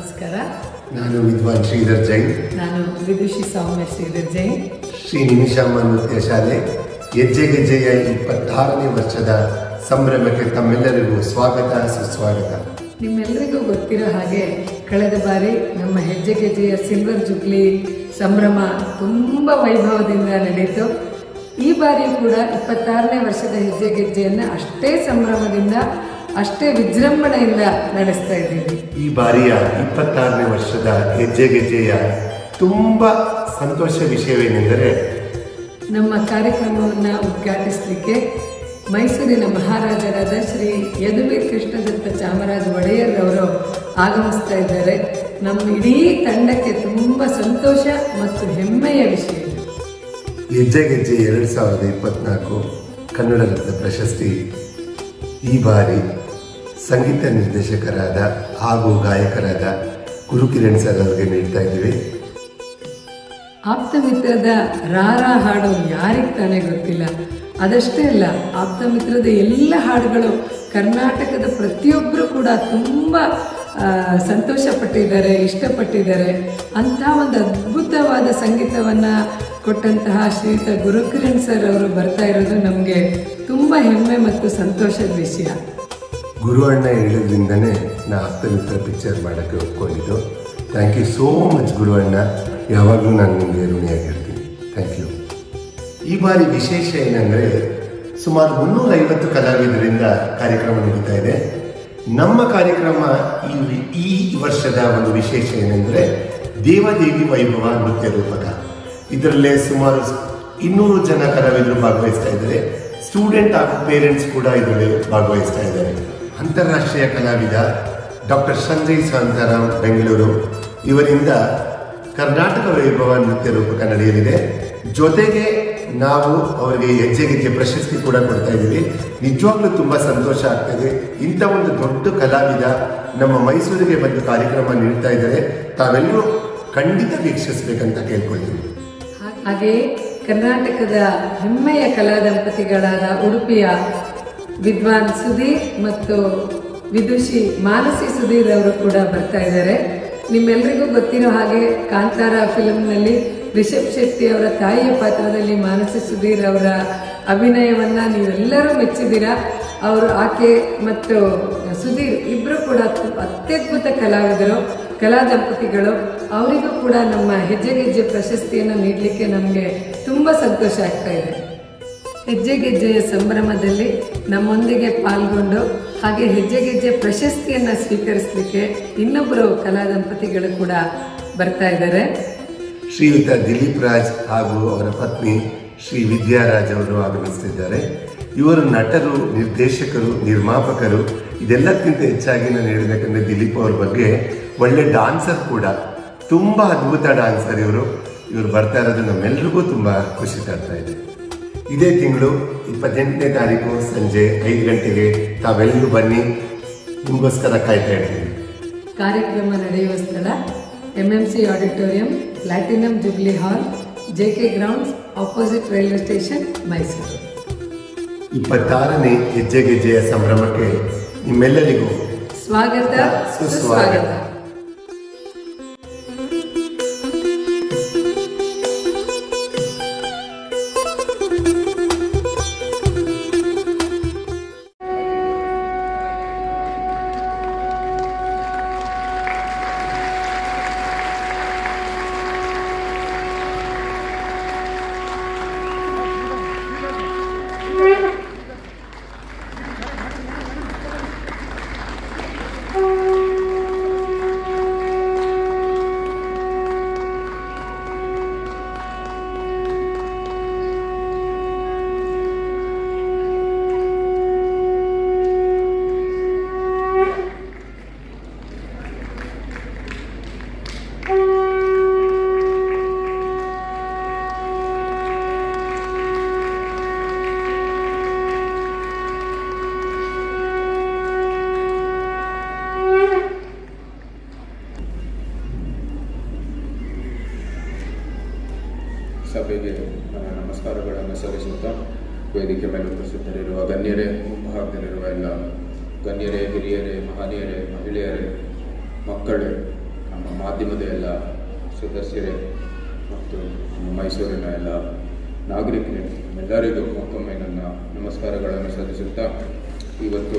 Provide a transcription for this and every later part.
ನಮಸ್ಕಾರ ನಾನು ವಿದ್ವಾನ್ ಶ್ರೀಧರ್ ಜೈನ್ ನಾನು ವಿದುಷಿ ಸೌಮ್ಯ ಶ್ರೀಧರ್ ಜೈನ್ ಶ್ರೀ ನಿಮಿಷಾಂಬ ನೃತ್ಯ ಶಾಲೆ ಹೆಜ್ಜೆ ಗೆಜ್ಜೆಯ ಇಪ್ಪತ್ತಾರನೇ ವರ್ಷದ ಸಂಭ್ರಮಕ್ಕೆ ತಮ್ಮೆಲ್ಲರಿಗೂ ಸ್ವಾಗತ ಸುಸ್ವಾಗತ ನಿಮ್ಮೆಲ್ಲರಿಗೂ ಗೊತ್ತಿರೋ ಹಾಗೆ ಕಳೆದ ಬಾರಿ ನಮ್ಮ ಹೆಜ್ಜೆ ಗೆಜ್ಜೆಯ ಸಿಲ್ವರ್ ಜುಬ್ಲಿ ಸಂಭ್ರಮ ತುಂಬ ವೈಭವದಿಂದ ನಡೆಯಿತು ಈ ಬಾರಿ ಕೂಡ ಇಪ್ಪತ್ತಾರನೇ ವರ್ಷದ ಹೆಜ್ಜೆ ಗೆಜ್ಜೆಯನ್ನು ಅಷ್ಟೇ ಸಂಭ್ರಮದಿಂದ ಅಷ್ಟೇ ವಿಜೃಂಭಣೆಯಿಂದ ನಡೆಸ್ತಾ ಇದ್ದೀವಿ ಈ ಬಾರಿಯ ಇಪ್ಪತ್ತಾರನೇ ವರ್ಷದ ಹೆಜ್ಜೆ ಗೆಜ್ಜೆಯ ತುಂಬ ಸಂತೋಷ ವಿಷಯವೇನೆಂದರೆ ನಮ್ಮ ಕಾರ್ಯಕ್ರಮವನ್ನು ಉದ್ಘಾಟಿಸಲಿಕ್ಕೆ ಮೈಸೂರಿನ ಮಹಾರಾಜರಾದ ಶ್ರೀ ಯದುವೀರ್ ಕೃಷ್ಣದತ್ತ ಚಾಮರಾಜ ಒಡೆಯರ್ ಅವರು ಆಗಮಿಸ್ತಾ ಇದ್ದಾರೆ ನಮ್ಮ ಇಡೀ ತಂಡಕ್ಕೆ ತುಂಬ ಸಂತೋಷ ಮತ್ತು ಹೆಮ್ಮೆಯ ವಿಷಯ ಇದು. ಹೆಜ್ಜೆ ಗೆಜ್ಜೆ ಎರಡು ಸಾವಿರದ ಇಪ್ಪತ್ನಾಲ್ಕು ಕನ್ನಡ ರತ್ನ ಪ್ರಶಸ್ತಿ ಈ ಬಾರಿ ಸಂಗೀತ ನಿರ್ದೇಶಕರಾದ ಹಾಗೂ ಗಾಯಕರಾದ ಗುರುಕಿರಣ್ ಸರ್ ಅವರಿಗೆ ನೀಡ್ತಾ ಇದ್ದೀವಿ ಆಪ್ತಮಿತ್ರದ ರಾರ ಹಾಡು ಯಾರಿಗೆ ತಾನೇ ಗೊತ್ತಿಲ್ಲ ಅದಷ್ಟೇ ಅಲ್ಲ ಆಪ್ತಮಿತ್ರದ ಎಲ್ಲ ಹಾಡುಗಳು ಕರ್ನಾಟಕದ ಪ್ರತಿಯೊಬ್ಬರು ಕೂಡ ತುಂಬ ಆ, ಸಂತೋಷಪಟ್ಟಿದ್ದಾರೆ ಇಷ್ಟಪಟ್ಟಿದ್ದಾರೆ ಅಂಥ ಒಂದು ಅದ್ಭುತವಾದ ಸಂಗೀತವನ್ನು ಕೊಟ್ಟಂತಹ ಶ್ರೀಯುತ ಗುರುಕಿರಣ್ ಸರ್ ಅವರು ಬರ್ತಾ ಇರೋದು ನಮಗೆ ತುಂಬ ಹೆಮ್ಮೆ ಮತ್ತು ಸಂತೋಷದ ವಿಷಯ ಗುರು ಅಣ್ಣ ಹೇಳಿದ್ರಿಂದನೇ ನಾ ಆಪ್ತಮಿತ್ರ ಪಿಕ್ಚರ್ ಮಾಡೋಕ್ಕೆ ಒಪ್ಕೊಂಡಿದ್ದು thank you so much Guru ಅಣ್ಣ ಯಾವಾಗಲೂ ನಾನು ನಿಮಗೆ ಋಣಿಯಾಗಿರ್ತೀನಿ ಥ್ಯಾಂಕ್ ಯು ಈ ಬಾರಿ ವಿಶೇಷ ಏನಂದರೆ ಸುಮಾರು ಮುನ್ನೂರ ಐವತ್ತು ಕಲಾವಿದರಿಂದ ಕಾರ್ಯಕ್ರಮ ನಡೀತಾ ಇದೆ ನಮ್ಮ ಕಾರ್ಯಕ್ರಮ ಈ ಈ ವರ್ಷದ ಒಂದು ವಿಶೇಷ ಏನೆಂದರೆ ದೇವದೇವಿ ವೈಭವ ನೃತ್ಯ ರೂಪಕ ಇದರಲ್ಲೇ ಸುಮಾರು ಇನ್ನೂರು ಜನ ಕಲಾವಿದರು ಭಾಗವಹಿಸ್ತಾ ಇದ್ದಾರೆ ಸ್ಟೂಡೆಂಟ್ ಹಾಗೂ ಪೇರೆಂಟ್ಸ್ ಕೂಡ ಇದರಲ್ಲಿ ಭಾಗವಹಿಸ್ತಾ ಇದ್ದಾರೆ ಅಂತಾರಾಷ್ಟ್ರೀಯ ಕಲಾವಿದ ಡಾಕ್ಟರ್ ಸಂಜಯ್ ಶಾಂತಾರಾಮ್ ಬೆಂಗಳೂರು ಇವರಿಂದ ಕರ್ನಾಟಕ ವೈಭವ ನೃತ್ಯ ರೂಪಕ ನಡೆಯಲಿದೆ ಜೊತೆಗೆ ನಾವು ಅವರಿಗೆ ಹೆಜ್ಜೆ ಗೆಜ್ಜೆ ಪ್ರಶಸ್ತಿ ಕೂಡ ಕೊಡ್ತಾ ಇದ್ದೀವಿ ನಿಜವಾಗ್ಲೂ ತುಂಬ ಸಂತೋಷ ಆಗ್ತದೆ ಇಂಥ ಒಂದು ದೊಡ್ಡ ಕಲಾವಿದ ನಮ್ಮ ಮೈಸೂರಿಗೆ ಬಂದು ಕಾರ್ಯಕ್ರಮ ನೀಡ್ತಾ ಇದ್ದಾರೆ ತಾವೆಲ್ಲರೂ ಖಂಡಿತ ವೀಕ್ಷಿಸಬೇಕಂತ ಕೇಳ್ಕೊಳ್ತೀವಿ ಹಾಗೆಯೇ ಕರ್ನಾಟಕದ ಹೆಮ್ಮೆಯ ಕಲಾ ದಂಪತಿಗಳಾದ ಉಡುಪಿಯ ವಿದ್ವಾನ್ ಸುಧೀರ್ ಮತ್ತು ವಿದುಷಿ ಮಾನಸಿ ಸುಧೀರ್ ಅವರು ಕೂಡ ಬರ್ತಾ ಇದ್ದಾರೆ ನಿಮ್ಮೆಲ್ಲರಿಗೂ ಗೊತ್ತಿರೋ ಹಾಗೆ ಕಾಂತಾರ ಫಿಲ್ಮ್ನಲ್ಲಿ ರಿಷಬ್ ಶೆಟ್ಟಿ ಅವರ ತಾಯಿಯ ಪಾತ್ರದಲ್ಲಿ ಮಾನಸಿ ಸುಧೀರ್ ಅವರ ಅಭಿನಯವನ್ನ ನೀವೆಲ್ಲರೂ ಮೆಚ್ಚಿದ್ದೀರಾ ಅವರು ಆಕೆ ಮತ್ತು ಸುಧೀರ್ ಇಬ್ಬರು ಕೂಡ ತು- ಅತ್ಯದ್ಭುತ ಕಲಾವಿದರು ಕಲಾ ದಂಪತಿಗಳು ಅವರಿಗೂ ಕೂಡ ನಮ್ಮ ಹೆಜ್ಜೆ ಗೆಜ್ಜೆ ಪ್ರಶಸ್ತಿಯನ್ನು ನೀಡಲಿಕ್ಕೆ ನಮಗೆ ತುಂಬ ಸಂತೋಷ ಆಗ್ತಾ ಇದೆ ಹೆಜ್ಜೆ ಗೆಜ್ಜೆಯ ಸಂಭ್ರಮದಲ್ಲಿ ನಮ್ಮೊಂದಿಗೆ ಪಾಲ್ಗೊಂಡು ಹಾಗೆ ಹೆಜ್ಜೆ ಗೆಜ್ಜೆ ಪ್ರಶಸ್ತಿಯನ್ನು ಸ್ವೀಕರಿಸಲಿಕ್ಕೆ ಇನ್ನೊಬ್ಬರು ಕಲಾ ದಂಪತಿಗಳು ಕೂಡ ಬರ್ತಾ ಇದ್ದಾರೆ ಶ್ರೀಯುತ ದಿಲೀಪ್ ರಾಜ್ ಹಾಗೂ ಅವರ ಪತ್ನಿ ಶ್ರೀ ವಿದ್ಯಾರಾಜ್ ಅವರು ಆಗಮಿಸುತ್ತಿದ್ದಾರೆ ಇವರು ನಟರು ನಿರ್ದೇಶಕರು ನಿರ್ಮಾಪಕರು ಇದೆಲ್ಲಕ್ಕಿಂತ ಹೆಚ್ಚಾಗಿ ನಾನು ಹೇಳಬೇಕಂದ್ರೆ ದಿಲೀಪ್ ಅವ್ರ ಬಗ್ಗೆ ಒಳ್ಳೆ ಡಾನ್ಸರ್ ಕೂಡ ತುಂಬ ಅದ್ಭುತ ಡಾನ್ಸರ್ ಇವರು ಇವರು ಬರ್ತಾ ಇರೋದು ನಮ್ಮೆಲ್ರಿಗೂ ತುಂಬ ಖುಷಿ ತರ್ತಾ ಇದೆ ಇದೇ ತಿಂಗಳು ಇಪ್ಪತ್ತೆಂಟನೇ ತಾರೀಕು ಸಂಜೆ ಐದು ಗಂಟೆಗೆ ತಾವೆಲ್ಲರೂ ಬನ್ನಿ ನಿಮಗೋಸ್ಕರ ಕಾಯ್ತಾ ಇರ್ತೀವಿ ಕಾರ್ಯಕ್ರಮ ನಡೆಯುವ ಸ್ಥಳ M M C auditorium platinum jubilee hall J K grounds opposite railway station Mysuru ಇಪ್ಪತ್ತಾರನೇ ಹೆಜ್ಜೆ ಗೆಜ್ಜೆಯ ಸಂಭ್ರಮಕ್ಕೆ ನಿಮ್ಮೆಲ್ಲರಿಗೂ ಸ್ವಾಗತ ಸುಸ್ವಾಗತ. ಸುಸ್ವಾಗತ ಸಭೆಗೆ ನನ್ನ ನಮಸ್ಕಾರಗಳನ್ನು ಸಲ್ಲಿಸುತ್ತಾ ವೇದಿಕೆ ಮೇಲೆ ಉಪಸ್ಥಿತರಿರುವ ಗಣ್ಯರೇ ಮುಂಭಾಗದಲ್ಲಿರುವ ಎಲ್ಲ ಗಣ್ಯರೇ ಹಿರಿಯರೇ ಮಹನೀಯರೇ ಮಹಿಳೆಯರೇ ಮಕ್ಕಳೇ ನಮ್ಮ ಮಾಧ್ಯಮದ ಎಲ್ಲ ಸದಸ್ಯರೇ ಮತ್ತು ನಮ್ಮ ಮೈಸೂರಿನ ಎಲ್ಲ ನಾಗರಿಕರೇ ಎಲ್ಲರಿಗೂ ಮತ್ತೊಮ್ಮೆ ನನ್ನ ನಮಸ್ಕಾರಗಳನ್ನು ಸಲ್ಲಿಸುತ್ತಾ ಇವತ್ತು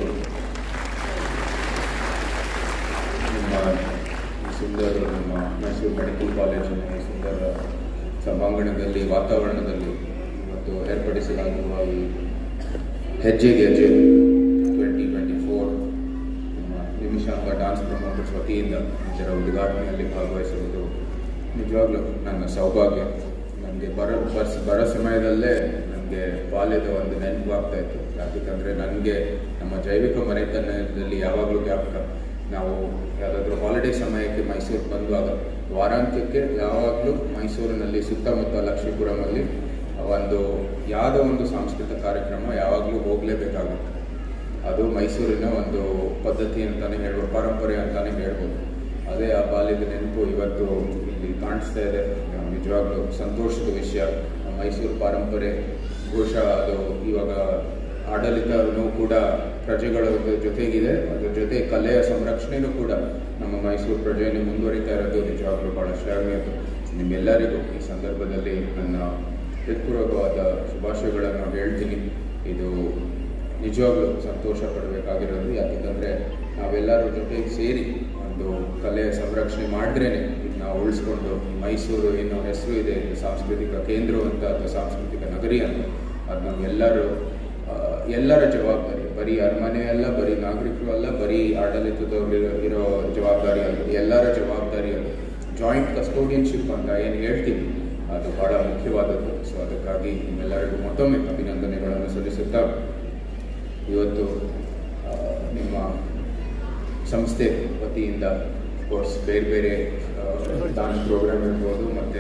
ನಮ್ಮ ಈ ಸುಂದರ ನಮ್ಮ ಮೈಸೂರು ಮೆಡಿಕಲ್ ಕಾಲೇಜಿನ ಈ ಸುಂದರ ಸಭಾಂಗಣದಲ್ಲಿ ವಾತಾವರಣದಲ್ಲಿ ಇವತ್ತು ಏರ್ಪಡಿಸಲಾಗಿರುವ ಈ ಹೆಜ್ಜೆ ಗೆಜ್ಜೆ ಟ್ವೆಂಟಿ ಟ್ವೆಂಟಿ ಫೋರ್ ನಮ್ಮ ನಿಮಿಷಾಂಕ ಡಾನ್ಸ್ ಪ್ರಮೋಟರ್ಸ್ ವತಿಯಿಂದ ಇದರ ಉದ್ಘಾಟನೆಯಲ್ಲಿ ಭಾಗವಹಿಸುವುದು ನಿಜವಾಗ್ಲೂ ನನ್ನ ಸೌಭಾಗ್ಯ ನನಗೆ ಬರ ಬರ್ಸ್ ಬರೋ ಸಮಯದಲ್ಲೇ ನನಗೆ ಬಾಲ್ಯದ ಒಂದು ನೆನಪು ಆಗ್ತಾ ಇತ್ತು ಯಾಕಂದರೆ ನನಗೆ ನಮ್ಮ ಜೈವಿಕ ಮನೆತನದಲ್ಲಿ ಯಾವಾಗಲೂ ಜ್ಞಾಪಕ ನಾವು ಯಾವುದಾದ್ರೂ ಹಾಲಿಡೇ ಸಮಯಕ್ಕೆ ಮೈಸೂರಿಗೆ ಬಂದಾಗ ವಾರಾಂತ್ಯಕ್ಕೆ ಯಾವಾಗಲೂ ಮೈಸೂರಿನಲ್ಲಿ ಸುತ್ತಮುತ್ತ ಲಕ್ಷ್ಮೀಪುರಮಲ್ಲಿ ಒಂದು ಯಾವುದೋ ಒಂದು ಸಾಂಸ್ಕೃತಿಕ ಕಾರ್ಯಕ್ರಮ ಯಾವಾಗಲೂ ಹೋಗಲೇಬೇಕಾಗುತ್ತೆ ಅದು ಮೈಸೂರಿನ ಒಂದು ಪದ್ಧತಿ ಅಂತಾನೆ ಹೇಳ್ಬೋದು ಪರಂಪರೆ ಅಂತಾನೆ ಹೇಳ್ಬೋದು ಅದೇ ಆ ಬಾಲ್ಯದ ನೆನಪು ಇವತ್ತು ಇಲ್ಲಿ ಕಾಣಿಸ್ತಾ ಇದೆ ನಿಜವಾಗ್ಲೂ ಸಂತೋಷದ ವಿಷಯ ಮೈಸೂರು ಪರಂಪರೆ ಬಹುಶಃ ಅದು ಇವಾಗ ಆಡಳಿತನೂ ಕೂಡ ಪ್ರಜೆಗಳ ಜೊತೆಗಿದೆ ಅದ್ರ ಜೊತೆ ಕಲೆಯ ಸಂರಕ್ಷಣೆನೂ ಕೂಡ ನಮ್ಮ ಮೈಸೂರು ಪ್ರಜೆಯನ್ನು ಮುಂದುವರಿತಾ ಇರೋದು ನಿಜವಾಗ್ಲೂ ಬಹಳ ಶ್ಲಾಘನೀಯದು ನಿಮ್ಮೆಲ್ಲರಿಗೂ ಈ ಸಂದರ್ಭದಲ್ಲಿ ನನ್ನ ಹೃತ್ಪೂರ್ವಕವಾದ ಶುಭಾಶಯಗಳನ್ನು ಹೇಳ್ತೀನಿ ಇದು ನಿಜವಾಗ್ಲೂ ಸಂತೋಷ ಪಡಬೇಕಾಗಿರೋದು ಯಾಕೆಂದರೆ ನಾವೆಲ್ಲರೂ ಜೊತೆಗೆ ಸೇರಿ ಒಂದು ಕಲೆಯ ಸಂರಕ್ಷಣೆ ಮಾಡಿದ್ರೇ ನಾವು ಉಳಿಸ್ಕೊಂಡು ಮೈಸೂರು ಏನೋ ಹೆಸರು ಇದೆ ಇದು ಸಾಂಸ್ಕೃತಿಕ ಕೇಂದ್ರ ಅಂತ ಅಥವಾ ಸಾಂಸ್ಕೃತಿಕ ನಗರಿ ಅಂತ ಅದು ನಮ್ಮೆಲ್ಲರೂ ಆ, ಎಲ್ಲರ ಜವಾಬ್ದಾರಿ ಬರೀ ಅರಮನೆ ಅಲ್ಲ ಬರೀ ನಾಗರಿಕರು ಅಲ್ಲ ಬರೀ ಆಡಳಿತದವರು ಇರೋ ಜವಾಬ್ದಾರಿ ಅಲ್ಲ ಎಲ್ಲರ ಜವಾಬ್ದಾರಿ ಅದು ಜಾಯಿಂಟ್ ಕಸ್ಟೋಡಿಯನ್ಶಿಪ್ ಅಂತ ಏನು ಹೇಳ್ತೀವಿ ಅದು ಬಹಳ ಮುಖ್ಯವಾದದ್ದು ಸೊ ಅದಕ್ಕಾಗಿ ನಿಮ್ಮೆಲ್ಲರಿಗೂ ಮತ್ತೊಮ್ಮೆ ಅಭಿನಂದನೆಗಳನ್ನು ಸಲ್ಲಿಸುತ್ತಾ ಇವತ್ತು ಆ, ನಿಮ್ಮ ಸಂಸ್ಥೆ ವತಿಯಿಂದ ಕೋರ್ಸ್ ಬೇರೆ ಬೇರೆ ಡಾನ್ಸ್ ಪ್ರೋಗ್ರಾಮ್ ಇರ್ಬೋದು ಮತ್ತು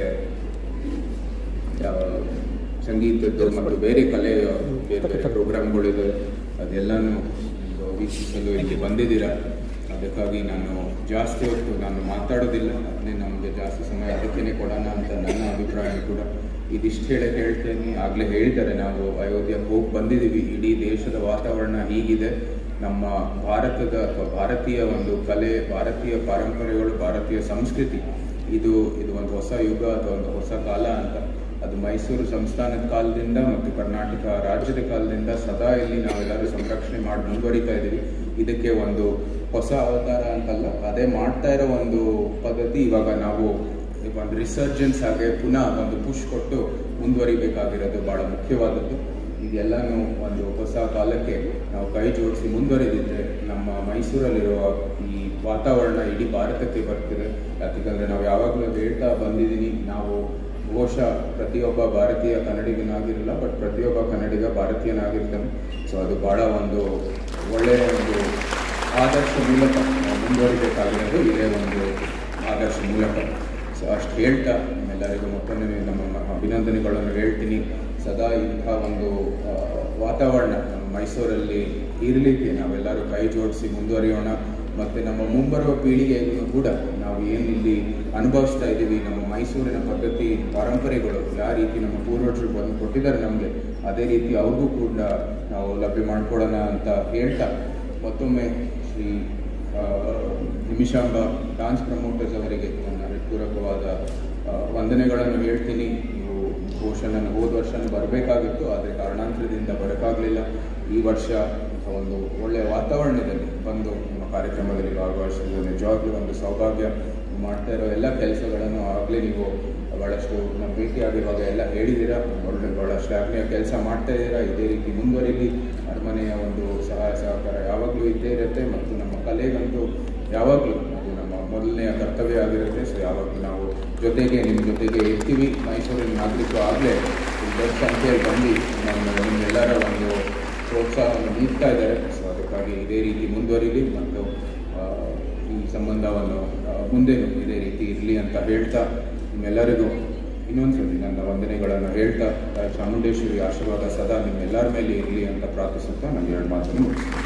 ಸಂಗೀತದ್ದು ಮತ್ತು ಬೇರೆ ಕಲೆಯ ಬೇರೆ ಬೇರೆ ಪ್ರೋಗ್ರಾಮ್ಗಳಿದೆ ಅದೆಲ್ಲನೂ ನೀವು ವೀಕ್ಷಿಸಲು ಇಲ್ಲಿ ಬಂದಿದ್ದೀರಾ ಅದಕ್ಕಾಗಿ ನಾನು ಜಾಸ್ತಿ ಹೊತ್ತು ನಾನು ಮಾತಾಡೋದಿಲ್ಲ ಅದನ್ನೇ ನಮಗೆ ಜಾಸ್ತಿ ಸಮಯ ಅದಕ್ಕೇ ಕೊಡೋಣ ಅಂತ ನನ್ನ ಅಭಿಪ್ರಾಯ ಕೂಡ ಇದಿಷ್ಟು ಹೇಳಕ್ಕೆ ಹೇಳ್ತೇನೆ ಆಗಲೇ ಹೇಳ್ತಾರೆ ನಾವು ಅಯೋಧ್ಯೆಗೆ ಹೋಗಿ ಬಂದಿದ್ದೀವಿ ಇಡೀ ದೇಶದ ವಾತಾವರಣ ಹೀಗಿದೆ ನಮ್ಮ ಭಾರತದ ಅಥವಾ ಭಾರತೀಯ ಒಂದು ಕಲೆ ಭಾರತೀಯ ಪರಂಪರೆಗಳು ಭಾರತೀಯ ಸಂಸ್ಕೃತಿ ಇದು ಇದು ಒಂದು ಹೊಸ ಯುಗ ಅಥವಾ ಒಂದು ಹೊಸ ಕಾಲ ಅಂತ ಅದು ಮೈಸೂರು ಸಂಸ್ಥಾನದ ಕಾಲದಿಂದ ಮತ್ತು ಕರ್ನಾಟಕ ರಾಜ್ಯದ ಕಾಲದಿಂದ ಸದಾ ಇಲ್ಲಿ ನಾವೆಲ್ಲರೂ ಸಂರಕ್ಷಣೆ ಮಾಡಿ ಮುಂದುವರಿತಾ ಇದ್ದೀವಿ ಇದಕ್ಕೆ ಒಂದು ಹೊಸ ಅವತಾರ ಅಂತಲ್ಲ ಅದೇ ಮಾಡ್ತಾ ಇರೋ ಒಂದು ಪದ್ಧತಿ ಇವಾಗ ನಾವು ಒಂದು ರಿಸರ್ಜೆನ್ಸ್ ಹಾಗೆ ಪುನಃ ಒಂದು ಪುಷ್ ಕೊಟ್ಟು ಮುಂದುವರಿಬೇಕಾಗಿರೋದು ಬಹಳ ಮುಖ್ಯವಾದದ್ದು ಇದೆಲ್ಲನೂ ಒಂದು ಹೊಸ ಕಾಲಕ್ಕೆ ನಾವು ಕೈ ಜೋಡಿಸಿ ಮುಂದುವರೆದಿದ್ರೆ ನಮ್ಮ ಮೈಸೂರಲ್ಲಿರುವ ಈ ವಾತಾವರಣ ಇಡೀ ಭಾರತಕ್ಕೆ ಬರ್ತಿದೆ ಯಾಕಂದರೆ ನಾವು ಯಾವಾಗಲೂ ಹೇಳ್ತಾ ಬಂದಿದ್ದೀನಿ ನಾವು ಬಹುಶಃ ಪ್ರತಿಯೊಬ್ಬ ಭಾರತೀಯ ಕನ್ನಡಿಗನಾಗಿರಲ್ಲ ಬಟ್ ಪ್ರತಿಯೊಬ್ಬ ಕನ್ನಡಿಗ ಭಾರತೀಯನಾಗಿರ್ತಾನೆ ಸೊ ಅದು ಬಹಳ ಒಂದು ಒಳ್ಳೆಯ ಒಂದು ಆದರ್ಶ ಮೂಲಕ ನಾವು ಮುಂದುವರಿಬೇಕಾಗಿರೋದು ಇದೇ ಒಂದು ಆದರ್ಶ ಮೂಲಕ ಸೊ ಅಷ್ಟು ಹೇಳ್ತಾ ನಿಮ್ಮೆಲ್ಲರಿಗೂ ಮತ್ತೊಮ್ಮೆ ನಮ್ಮ ಅಭಿನಂದನೆಗಳನ್ನು ಹೇಳ್ತೀನಿ ಸದಾ ಇಂಥ ಒಂದು ಆ, ವಾತಾವರಣ ನಮ್ಮ ಮೈಸೂರಲ್ಲಿ ಇರಲಿಕ್ಕೆ ನಾವೆಲ್ಲರೂ ಕೈ ಜೋಡಿಸಿ ಮುಂದುವರಿಯೋಣ ಮತ್ತು ನಮ್ಮ ಮುಂಬರುವ ಪೀಳಿಗೆಗೂ ಕೂಡ ನಾವು ಏನು ಇಲ್ಲಿ ಅನುಭವಿಸ್ತಾ ಇದ್ದೀವಿ ನಮ್ಮ ಮೈಸೂರಿನ ಪದ್ಧತಿ ಪರಂಪರೆಗಳು ಯಾವ ರೀತಿ ನಮ್ಮ ಪೂರ್ವಜರು ಬಂದು ಕೊಟ್ಟಿದ್ದಾರೆ ನಮಗೆ ಅದೇ ರೀತಿ ಅವ್ರಿಗೂ ಕೂಡ ನಾವು ಲಭ್ಯ ಮಾಡ್ಕೊಡೋಣ ಅಂತ ಹೇಳ್ತಾ ಮತ್ತೊಮ್ಮೆ ಶ್ರೀ ಆ, ನಿಮಿಷಾಂಬ ಡಾನ್ಸ್ ಪ್ರಮೋಟರ್ಸ್ ಅವರಿಗೆ ನನ್ನ ಹೃತ್ಪೂರ್ವಕವಾದ ಆ, ವಂದನೆಗಳನ್ನು ಹೇಳ್ತೀನಿ ನೀವು ಬಹುಶಃ ನಾನು ಹೋದ ವರ್ಷ ಬರಬೇಕಾಗಿತ್ತು ಆದರೆ ಕಾರಣಾಂತರದಿಂದ ಬರೋಕ್ಕಾಗಲಿಲ್ಲ ಈ ವರ್ಷ ಒಂದು ಒಳ್ಳೆಯ ವಾತಾವರಣದಲ್ಲಿ ಬಂದು ನಿಮ್ಮ ಕಾರ್ಯಕ್ರಮದಲ್ಲಿ ಭಾಗವಹಿಸಿದ್ದು ನಿಜವಾಗ್ಲೂ ಒಂದು ಸೌಭಾಗ್ಯ ನೀವು ಮಾಡ್ತಾ ಇರೋ ಎಲ್ಲ ಕೆಲಸಗಳನ್ನು ಆಗಲೇ ನೀವು ಭಾಳಷ್ಟು ನಮ್ಮ ಭೇಟಿಯಾಗಿರುವಾಗ ಎಲ್ಲ ಹೇಳಿದ್ದೀರಾ ಒಳ್ಳೆ ಭಾಳ ಶ್ಲಾಘನೀಯ ಕೆಲಸ ಮಾಡ್ತಾ ಇದ್ದೀರಾ ಇದೇ ರೀತಿ ಮುಂದುವರಿಲಿ ಅರಮನೆಯ ಒಂದು ಸಹಾಯ ಸಹಕಾರ ಯಾವಾಗಲೂ ಇದ್ದೇ ಇರುತ್ತೆ ಮತ್ತು ನಮ್ಮ ಕಲೆಗಂತೂ ಯಾವಾಗಲೂ ಅದು ನಮ್ಮ ಮೊದಲನೆಯ ಕರ್ತವ್ಯ ಆಗಿರುತ್ತೆ ಸೊ ಯಾವಾಗಲೂ ನಾವು ಜೊತೆಗೆ ನಿಮ್ಮ ಜೊತೆಗೆ ಇರ್ತೀವಿ ಮೈಸೂರಿನ ನಾಗರಿಕರು ಆಗಲೇ ದೊಡ್ಡ ಸಂಖ್ಯೆಯಲ್ಲಿ ಬಂದು ನಮ್ಮ ನಿಮ್ಮೆಲ್ಲರ ಒಂದು ಪ್ರೋತ್ಸಾಹವನ್ನು ನೀಡ್ತಾ ಇದ್ದಾರೆ ಸೊ ಅದಕ್ಕಾಗಿ ಇದೇ ರೀತಿ ಮುಂದುವರಿಲಿ ಮತ್ತು ಆ, ಈ ಸಂಬಂಧವನ್ನು ಆ, ಮುಂದೆನೂ ಇದೇ ರೀತಿ ಇರಲಿ ಅಂತ ಹೇಳ್ತಾ ನಿಮ್ಮೆಲ್ಲರಿಗೂ ಇನ್ನೊಂದ್ಸತಿ ನನ್ನ ವಂದನೆಗಳನ್ನು ಹೇಳ್ತಾ ತಾಯಿ ಚಾಮುಂಡೇಶ್ವರಿ ಆಶೀರ್ವಾದ ಸದಾ ನಿಮ್ಮೆಲ್ಲರ ಮೇಲೆ ಇರಲಿ ಅಂತ ಪ್ರಾರ್ಥಿಸುತ್ತಾ ನಾನು ಎರಡು ಮಾತನ್ನು ಮುಗಿಸ್ತೀನಿ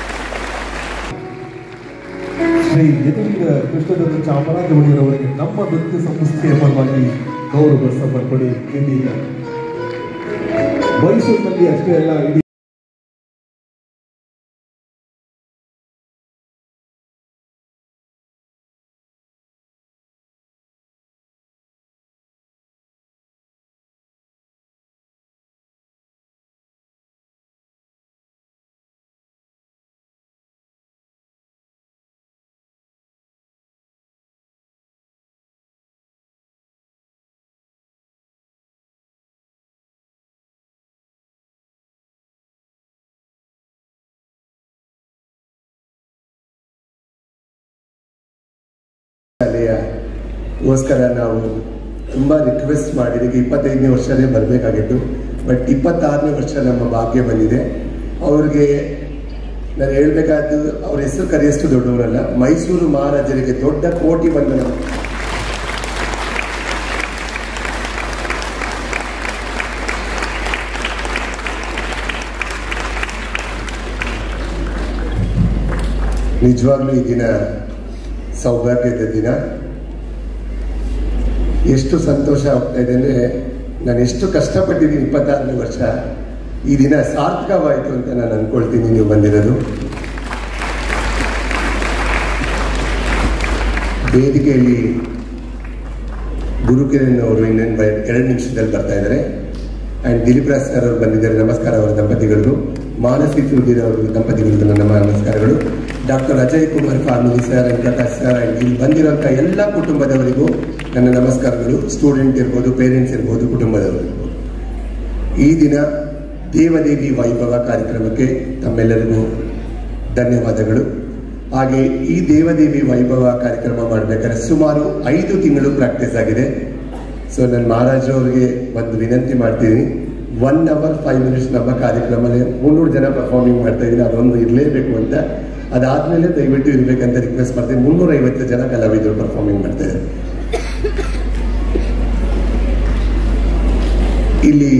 ಶ್ರೀ ಯದುವೀರ ಕೃಷ್ಣದತ್ತ ಚಾಮರಾಜ ಒಡೆಯರವರಿಗೆ ನಮ್ಮ ನೃತ್ಯ ಸಂಸ್ಥೆಯ ಪರವಾಗಿ ಗೌರವ ಸಮರ್ಪಣೆ ಇದೀಗ ಮೈಸೂರಿನಲ್ಲಿ ಅಷ್ಟೇ ಅಲ್ಲ ಇಡೀ ಗೋಸ್ಕರ ನಾವು ತುಂಬ ರಿಕ್ವೆಸ್ಟ್ ಮಾಡಿದ್ದೀವಿ ಇಪ್ಪತ್ತೈದನೇ ವರ್ಷನೇ ಬರಬೇಕಾಗಿತ್ತು ಬಟ್ ಇಪ್ಪತ್ತಾರನೇ ವರ್ಷ ನಮ್ಮ ಭಾಗ್ಯ ಬಂದಿದೆ ಅವ್ರಿಗೆ ನಾನು ಹೇಳ್ಬೇಕಾದ್ದು ಅವ್ರ ಹೆಸರು ಕರೆಯಷ್ಟು ದೊಡ್ಡವರಲ್ಲ ಮೈಸೂರು ಮಹಾರಾಜರಿಗೆ ದೊಡ್ಡ ಕೋಟಿ ವಂದನ ನಿಜವಾಗ್ಲೂ ಈ ದಿನ ಸೌಭಾಗ್ಯದ ದಿನ ಎಷ್ಟು ಸಂತೋಷ ಆಗ್ತಾ ಇದೆ ಅಂದರೆ ನಾನು ಎಷ್ಟು ಕಷ್ಟಪಟ್ಟಿದ್ದೀನಿ ಇಪ್ಪತ್ತಾರನೇ ವರ್ಷ ಈ ದಿನ ಸಾರ್ಥಕವಾಯಿತು ಅಂತ ನಾನು ಅಂದ್ಕೊಳ್ತೀನಿ ನೀವು ಬಂದಿರೋದು ವೇದಿಕೆಯಲ್ಲಿ ಗುರುಕಿರಣ್ ಅವರು ಇನ್ನೇನು ಬ ಎರಡು ನಿಮಿಷದಲ್ಲಿ ಬರ್ತಾ ಇದ್ದಾರೆ ಆ್ಯಂಡ್ ದಿಲೀಪ್ ರಾಜ್ ಸರ್ ಅವರು ಬಂದಿದ್ದಾರೆ ನಮಸ್ಕಾರ ಅವರ ದಂಪತಿಗಳಿಗೂ ಮಾನಸಿ ಸುಧೀರ್ ಅವರ ದಂಪತಿಗಳಿಗೂ ನನ್ನ ನಮಸ್ಕಾರಗಳು doctor Ajay Kumar family sir and Prakash sir and ಇಲ್ಲಿ ಬಂದಿರೋಂಥ ಎಲ್ಲ ಕುಟುಂಬದವರಿಗೂ ನನ್ನ ನಮಸ್ಕಾರಗಳು ಸ್ಟೂಡೆಂಟ್ ಇರ್ಬೋದು ಪೇರೆಂಟ್ಸ್ ಇರ್ಬೋದು ಕುಟುಂಬದವರು ಇರ್ಬೋದು ಈ ದಿನ ದೇವದೇವಿ ವೈಭವ ಕಾರ್ಯಕ್ರಮಕ್ಕೆ ತಮ್ಮೆಲ್ಲರಿಗೂ ಧನ್ಯವಾದಗಳು ಹಾಗೆ ಈ ದೇವದೇವಿ ವೈಭವ ಕಾರ್ಯಕ್ರಮ ಮಾಡಬೇಕಾದ್ರೆ ಸುಮಾರು ಐದು ತಿಂಗಳು ಪ್ರಾಕ್ಟೀಸ್ ಆಗಿದೆ ಸೊ ನಾನು ಮಹಾರಾಜ್ ಅವರಿಗೆ ಒಂದು ವಿನಂತಿ ಮಾಡ್ತೀನಿ ಒನ್ ಅವರ್ ಫೈವ್ ಮಿನಿಟ್ಸ್ ನಮ್ಮ ಕಾರ್ಯಕ್ರಮದಲ್ಲಿ ಮುನ್ನೂರು ಜನ ಪರ್ಫಾರ್ಮಿಂಗ್ ಮಾಡ್ತಾ ಇದ್ದೀನಿ ಅದೊಂದು ಇರಲೇಬೇಕು ಅಂತ ಅದಾದಮೇಲೆ ದಯವಿಟ್ಟು ಇರಬೇಕಂತ ರಿಕ್ವೆಸ್ಟ್ ಮಾಡ್ತೀನಿ ಮುನ್ನೂರೈವತ್ತು ಜನ ಕಲಾವಿದರು ಪರ್ಫಾರ್ಮಿಂಗ್ ಮಾಡ್ತಾ ಇದ್ದಾರೆ ಇಲ್ಲಿ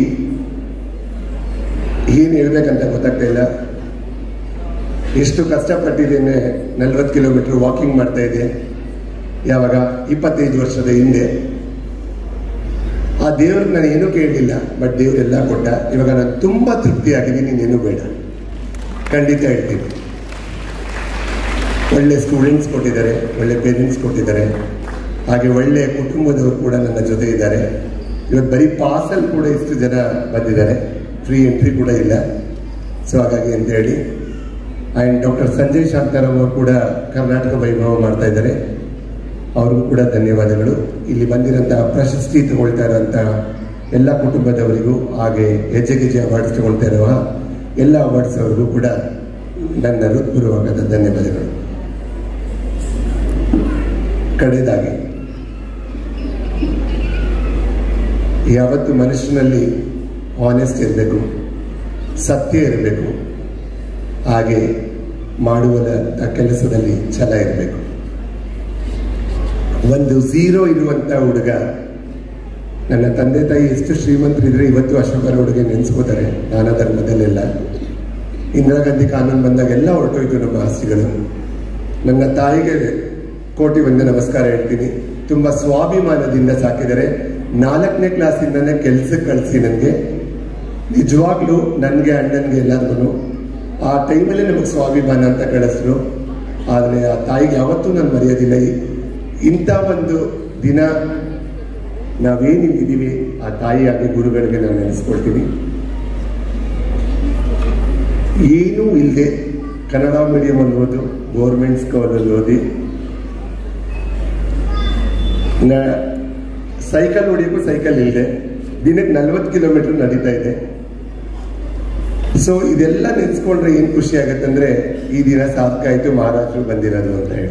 ಏನು ಹೇಳ್ಬೇಕಂತ ಗೊತ್ತಾಗ್ತಾ ಇಲ್ಲ ಎಷ್ಟು ಕಷ್ಟಪಟ್ಟಿದ್ದೇನೆ ನಲ್ವತ್ತು ಕಿಲೋಮೀಟರ್ ವಾಕಿಂಗ್ ಮಾಡ್ತಾ ಇದ್ದೆ ಯಾವಾಗ ಇಪ್ಪತ್ತೈದು ವರ್ಷದ ಹಿಂದೆ ಆ ದೇವ್ರಿಗೆ ನಾನು ಏನೂ ಕೇಳಲಿಲ್ಲ ಬಟ್ ದೇವರೆಲ್ಲ ಕೊಟ್ಟ ಇವಾಗ ನಾನು ತುಂಬ ತೃಪ್ತಿಯಾಗಿದ್ದೀನಿ ನೀನು ಬೇಡ ಖಂಡಿತ ಹೇಳ್ತೀನಿ ಒಳ್ಳೆ ಸ್ಟೂಡೆಂಟ್ಸ್ ಕೊಟ್ಟಿದ್ದಾರೆ ಒಳ್ಳೆ ಪೇರೆಂಟ್ಸ್ ಕೊಟ್ಟಿದ್ದಾರೆ ಹಾಗೆ ಒಳ್ಳೆ ಕುಟುಂಬದವರು ಕೂಡ ನನ್ನ ಜೊತೆ ಇದ್ದಾರೆ ಇವತ್ತು ಬರೀ ಪಾಸಲ್ಲಿ ಕೂಡ ಇಷ್ಟು ಜನ ಬಂದಿದ್ದಾರೆ ಫ್ರೀ ಎಂಟ್ರಿ ಕೂಡ ಇಲ್ಲ ಸೊ ಹಾಗಾಗಿ ಅಂತ ಹೇಳಿ ಆ್ಯಂಡ್ ಡಾಕ್ಟರ್ ಸಂಜಯ್ ಶಾಂತಾರಾಮ್ ಅವರು ಕೂಡ ಕರ್ನಾಟಕ ವೈಭವ ಮಾಡ್ತಾ ಇದ್ದಾರೆ ಅವ್ರಿಗೂ ಕೂಡ ಧನ್ಯವಾದಗಳು ಇಲ್ಲಿ ಬಂದಿರೋಂತಹ ಪ್ರಶಸ್ತಿ ತಗೊಳ್ತಾ ಇರೋಂತಹ ಎಲ್ಲ ಕುಟುಂಬದವರಿಗೂ ಹಾಗೆ ಹೆಜ್ಜೆ ಗೆಜ್ಜೆ ಅವಾರ್ಡ್ಸ್ ತಗೊಳ್ತಾ ಇರುವ ಎಲ್ಲ ಅವಾರ್ಡ್ಸ್ ಅವರಿಗೂ ಕೂಡ ನನ್ನ ಹೃತ್ಪೂರ್ವಕದ ಧನ್ಯವಾದಗಳು ಕಡೆಯದಾಗಿ ಯಾವತ್ತು ಮನುಷ್ಯನಲ್ಲಿ ಆನೆಸ್ಟ್ ಇರಬೇಕು ಸತ್ಯ ಇರಬೇಕು ಹಾಗೆ ಮಾಡುವ ಕೆಲಸದಲ್ಲಿ ಛಲ ಇರಬೇಕು ಒಂದು ಝೀರೋ ಇರುವಂತ ಹುಡುಗ ನನ್ನ ತಂದೆ ತಾಯಿ ಎಷ್ಟು ಶ್ರೀಮಂತರಿದ್ರೆ ಇವತ್ತು ಅಶೋಕರ ಹುಡುಗ ನೆನೆಸ್ಕೋತಾರೆ ದಾನ ಧರ್ಮದಲ್ಲೆಲ್ಲ ಇಂದಿರಾ ಗಾಂಧಿ ಕಾನೂನು ಬಂದಾಗ ಎಲ್ಲ ಹೊರಟೋಯ್ತು ನಮ್ಮ ಆಸ್ತಿಗಳು ನನ್ನ ತಾಯಿಗೆ ಕೋಟಿ ಒಂದು ನಮಸ್ಕಾರ ಹೇಳ್ತೀನಿ ತುಂಬಾ ಸ್ವಾಭಿಮಾನದಿಂದ ಸಾಕಿದರೆ ನಾಲ್ಕನೇ ಕ್ಲಾಸಿಂದನೇ ಕೆಲ್ಸಕ್ಕೆ ಕಳಿಸಿ ನನಗೆ ನಿಜವಾಗ್ಲೂ ನನಗೆ ಅಣ್ಣನಿಗೆ ಎಲ್ಲರಿಗೂ ಆ ಟೈಮಲ್ಲೇ ನಮಗೆ ಸ್ವಾಭಿಮಾನ ಅಂತ ಕಳಿಸಿದ್ರು ಆದರೆ ಆ ತಾಯಿಗೆ ಯಾವತ್ತೂ ನಾನು ಮರೆಯೋದಿಲ್ಲ ಈ- ಇಂಥ ಒಂದು ದಿನ ನಾವೇನಿದ್ದೀವಿ ಆ ತಾಯಿ ಹಾಗೆ ಗುರುಗಳಿಗೆ ನಾನು ನೆನೆಸ್ಕೊಳ್ತೀನಿ ಏನೂ ಇಲ್ಲದೆ ಕನ್ನಡ ಮೀಡಿಯಂ ಅಲ್ಲಿ ಓದು ಗೌರ್ಮೆಂಟ್ ಸ್ಕೂಲಲ್ಲಿ ಓದಿ ನಾ ಸೈಕಲ್ ಹೊಡಿಯೋಕ್ಕೂ ಸೈಕಲ್ ಇಲ್ಲದೆ ದಿನಕ್ಕೆ ನಲ್ವತ್ತು ಕಿಲೋಮೀಟರ್ ನಡೀತಾ ಇದೆ ಸೊ ಇದೆಲ್ಲ ನೆನೆಸ್ಕೊಂಡ್ರೆ ಏನು ಖುಷಿ ಆಗತ್ತಂದ್ರೆ ಈ ದಿನ ಸಾರ್ಥಕ ಆಯ್ತು ಮಹಾರಾಜರು ಬಂದಿರೋದು ಅಂತ ಹೇಳಿ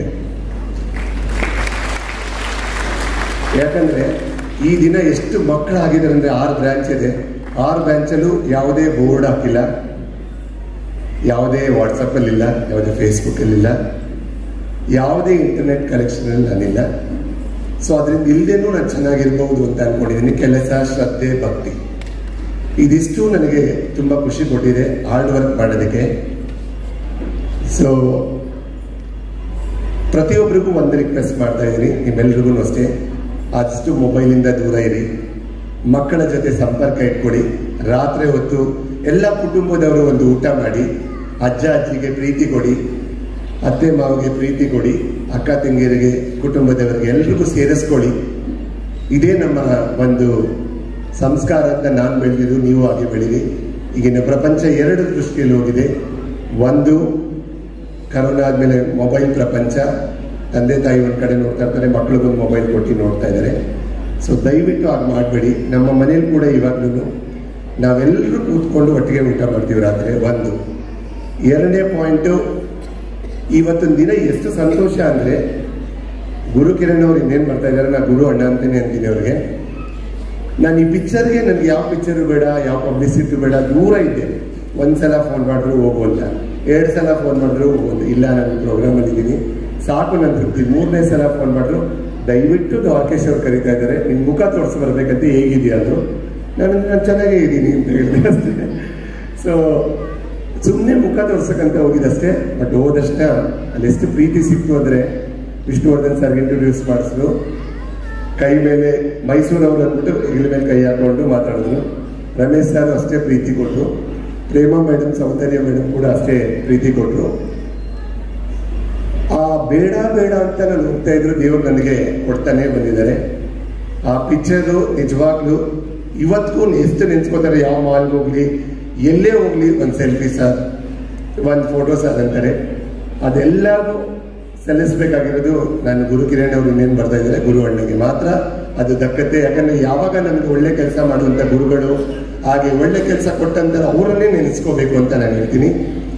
ಯಾಕಂದ್ರೆ ಈ ದಿನ ಎಷ್ಟು ಮಕ್ಕಳು ಆಗಿದ್ದಾರೆ ಅಂದ್ರೆ ಆರು ಬ್ರಾಂಚ್ ಇದೆ ಆರು ಬ್ರಾಂಚಲ್ಲೂ ಯಾವುದೇ ಬೋರ್ಡ್ ಹಾಕಿಲ್ಲ ಯಾವುದೇ ವಾಟ್ಸಪ್ಪಲ್ಲಿ ಇಲ್ಲ ಯಾವುದೇ ಫೇಸ್ಬುಕ್ಕಲ್ಲಿಲ್ಲ ಯಾವುದೇ ಇಂಟರ್ನೆಟ್ ಕನೆಕ್ಷನಲ್ಲಿ ನಾನಿಲ್ಲ ಸೊ ಅದರಿಂದ ಇಲ್ಲದೇನೂ ನಾನು ಚೆನ್ನಾಗಿರ್ಬಹುದು ಅಂತ ಅನ್ಕೊಂಡಿದ್ದೀನಿ ಕೆಲಸ ಶ್ರದ್ಧೆ ಭಕ್ತಿ ಇದಿಷ್ಟು ನನಗೆ ತುಂಬ ಖುಷಿ ಕೊಟ್ಟಿದೆ ಹಾರ್ಡ್ ವರ್ಕ್ ಮಾಡೋದಕ್ಕೆ ಸೊ ಪ್ರತಿಯೊಬ್ಬರಿಗೂ ಒಂದು ರಿಕ್ವೆಸ್ಟ್ ಮಾಡ್ತಾ ಇದ್ದೀನಿ ನಿಮ್ಮೆಲ್ರಿಗೂ ಅಷ್ಟೇ ಆದಷ್ಟು ಮೊಬೈಲಿಂದ ದೂರ ಇರಿ ಮಕ್ಕಳ ಜೊತೆ ಸಂಪರ್ಕ ಇಟ್ಕೊಡಿ ರಾತ್ರಿ ಹೊತ್ತು ಎಲ್ಲ ಕುಟುಂಬದವರು ಒಂದು ಊಟ ಮಾಡಿ ಅಜ್ಜ ಅಜ್ಜಿಗೆ ಪ್ರೀತಿ ಕೊಡಿ ಅತ್ತೆ ಮಾವಿಗೆ ಪ್ರೀತಿ ಕೊಡಿ ಅಕ್ಕ ತಂಗಿಯರಿಗೆ ಕುಟುಂಬದವರಿಗೆ ಎಲ್ರಿಗೂ ಸೇರಿಸ್ಕೊಳ್ಳಿ ಇದೇ ನಮ್ಮ ಒಂದು ಸಂಸ್ಕಾರ ಅಂತ ನಾನು ಬೆಳೆದಿದ್ದು ನೀವು ಹಾಗೆ ಬೆಳೀರಿ ಈಗಿನ ಪ್ರಪಂಚ ಎರಡು ದೃಷ್ಟಿಯಲ್ಲಿ ಹೋಗಿದೆ ಒಂದು ಕರೋನಾ ಆದಮೇಲೆ ಮೊಬೈಲ್ ಪ್ರಪಂಚ ತಂದೆ ತಾಯಿ ಒಂದು ಕಡೆ ನೋಡ್ತಾ ಇರ್ತಾರೆ ಮಕ್ಳಿಗೊಂದು ಮೊಬೈಲ್ ಕೊಟ್ಟು ನೋಡ್ತಾ ಇದ್ದಾರೆ ಸೊ ದಯವಿಟ್ಟು ಹಾಗೆ ಮಾಡಬೇಡಿ ನಮ್ಮ ಮನೇಲಿ ಕೂಡ ಇವಾಗ್ಲೂ ನಾವೆಲ್ಲರೂ ಕೂತ್ಕೊಂಡು ಒಟ್ಟಿಗೆ ಊಟ ಮಾಡ್ತೀವಿ ರಾತ್ರಿ ಒಂದು ಎರಡನೇ ಪಾಯಿಂಟು ಇವತ್ತಿನ ದಿನ ಎಷ್ಟು ಸಂತೋಷ ಅಂದರೆ ಗುರು ಕಿರಣ್ ಅವ್ರು ಇನ್ನೇನು ಮಾಡ್ತಾ ಇದ್ದಾರೆ ನಾ ಗುರು ಅಣ್ಣ ಅಂತಾನೆ ಅಂತೀನಿ ಅವ್ರಿಗೆ ನಾನು ಈ ಪಿಕ್ಚರ್ಗೆ ನನಗೆ ಯಾವ ಪಿಕ್ಚರು ಬೇಡ ಯಾವ ಪಬ್ಲಿಸಿಟಿ ಬೇಡ ದೂರ ಇದ್ದೆ ಒಂದ್ಸಲ ಫೋನ್ ಮಾಡಿದ್ರು ಹೋಗು ಅಂತ ಎರಡು ಸಲ ಫೋನ್ ಮಾಡಿದ್ರು ಹೋಗು ಅಂತ ಇಲ್ಲ ನಾನು ಪ್ರೋಗ್ರಾಮಲ್ಲಿ ಇದ್ದೀನಿ ಸಾಕು ನನ್ನ ತೃಪ್ತಿ ಮೂರನೇ ಸಲ ಫೋನ್ ಮಾಡಿದ್ರು ದಯವಿಟ್ಟು ದ್ವಾರಕೇಶ್ ಅವ್ರು ಕರೀತಾ ಇದ್ದಾರೆ ನಿನ್ನ ಮುಖ ತೋರಿಸಿ ಬರ್ಬೇಕಂತ ಹೇಗಿದೆಯಾ ಅಂದರು ನಾನು ನಾನು ಚೆನ್ನಾಗೇ ಇದ್ದೀನಿ ಅಂತ ಹೇಳಿದೆ ಅಷ್ಟೇ ಸೊ ಸುಮ್ಮನೆ ಮುಖ ತೋರ್ಸಕ್ಕಂತ ಹೋಗಿದ್ದಷ್ಟೇ ಬಟ್ ಹೋದಷ್ಟ ಅಲ್ಲಿ ಎಷ್ಟು ಪ್ರೀತಿ ಸಿಕ್ತು ಅಂದರೆ ವಿಷ್ಣುವರ್ಧನ್ ಸರ್ಗೆ ಇಂಟ್ರೊಡ್ಯೂಸ್ ಮಾಡಿಸಿದ್ರು ಕೈ ಮೇಲೆ ಮೈಸೂರವ್ರು ಅಂದ್ಬಿಟ್ಟು ಹೆಗಲ ಮೇಲೆ ಕೈ ಹಾಕೊಂಡು ಮಾತಾಡಿದ್ರು ರಮೇಶ್ ಸರ್ ಅಷ್ಟೇ ಪ್ರೀತಿ ಕೊಟ್ಟರು ಪ್ರೇಮ ಮೇಡಮ್ ಸೌಂದರ್ಯ ಮೇಡಮ್ ಕೂಡ ಅಷ್ಟೇ ಪ್ರೀತಿ ಕೊಟ್ಟರು ಆ ಬೇಡ ಬೇಡ ಅಂತ ನಾನು ಹೋಗ್ತಾ ಇದ್ರು ದೇವರು ನನಗೆ ಕೊಡ್ತಾನೆ ಬಂದಿದ್ದಾರೆ ಆ ಪಿಕ್ಚರು ನಿಜವಾಗ್ಲೂ ಇವತ್ತಿಗೂ ಎಷ್ಟು ನೆನ್ಸ್ಕೋತಾರೆ ಯಾವ ಮಾಲ್ಗೆ ಹೋಗ್ಲಿ ಎಲ್ಲೇ ಹೋಗ್ಲಿ ಒಂದು ಸೆಲ್ಫಿ ಸರ್ ಒಂದು ಫೋಟೋ ಸರ್ ಅಂತಾರೆ ಅದೆಲ್ಲವೂ ಸಲ್ಲಿಸಬೇಕಾಗಿರೋದು ನಾನು ಗುರು ಕಿರಣ್ ಅವರು ಇನ್ನೇನು ಬರ್ತಾ ಇದ್ದಾರೆ ಗುರು ಅಣ್ಣಗೆ ಮಾತ್ರ ಅದು ದಕ್ಕತ್ತೆ ಯಾಕಂದ್ರೆ ಯಾವಾಗ ನಮಗೆ ಒಳ್ಳೆ ಕೆಲಸ ಮಾಡುವಂಥ ಗುರುಗಳು ಹಾಗೆ ಒಳ್ಳೆ ಕೆಲಸ ಕೊಟ್ಟಂತ ಅವರನ್ನೇ ನೆನೆಸ್ಕೋಬೇಕು ಅಂತ ನಾನು ಹೇಳ್ತೀನಿ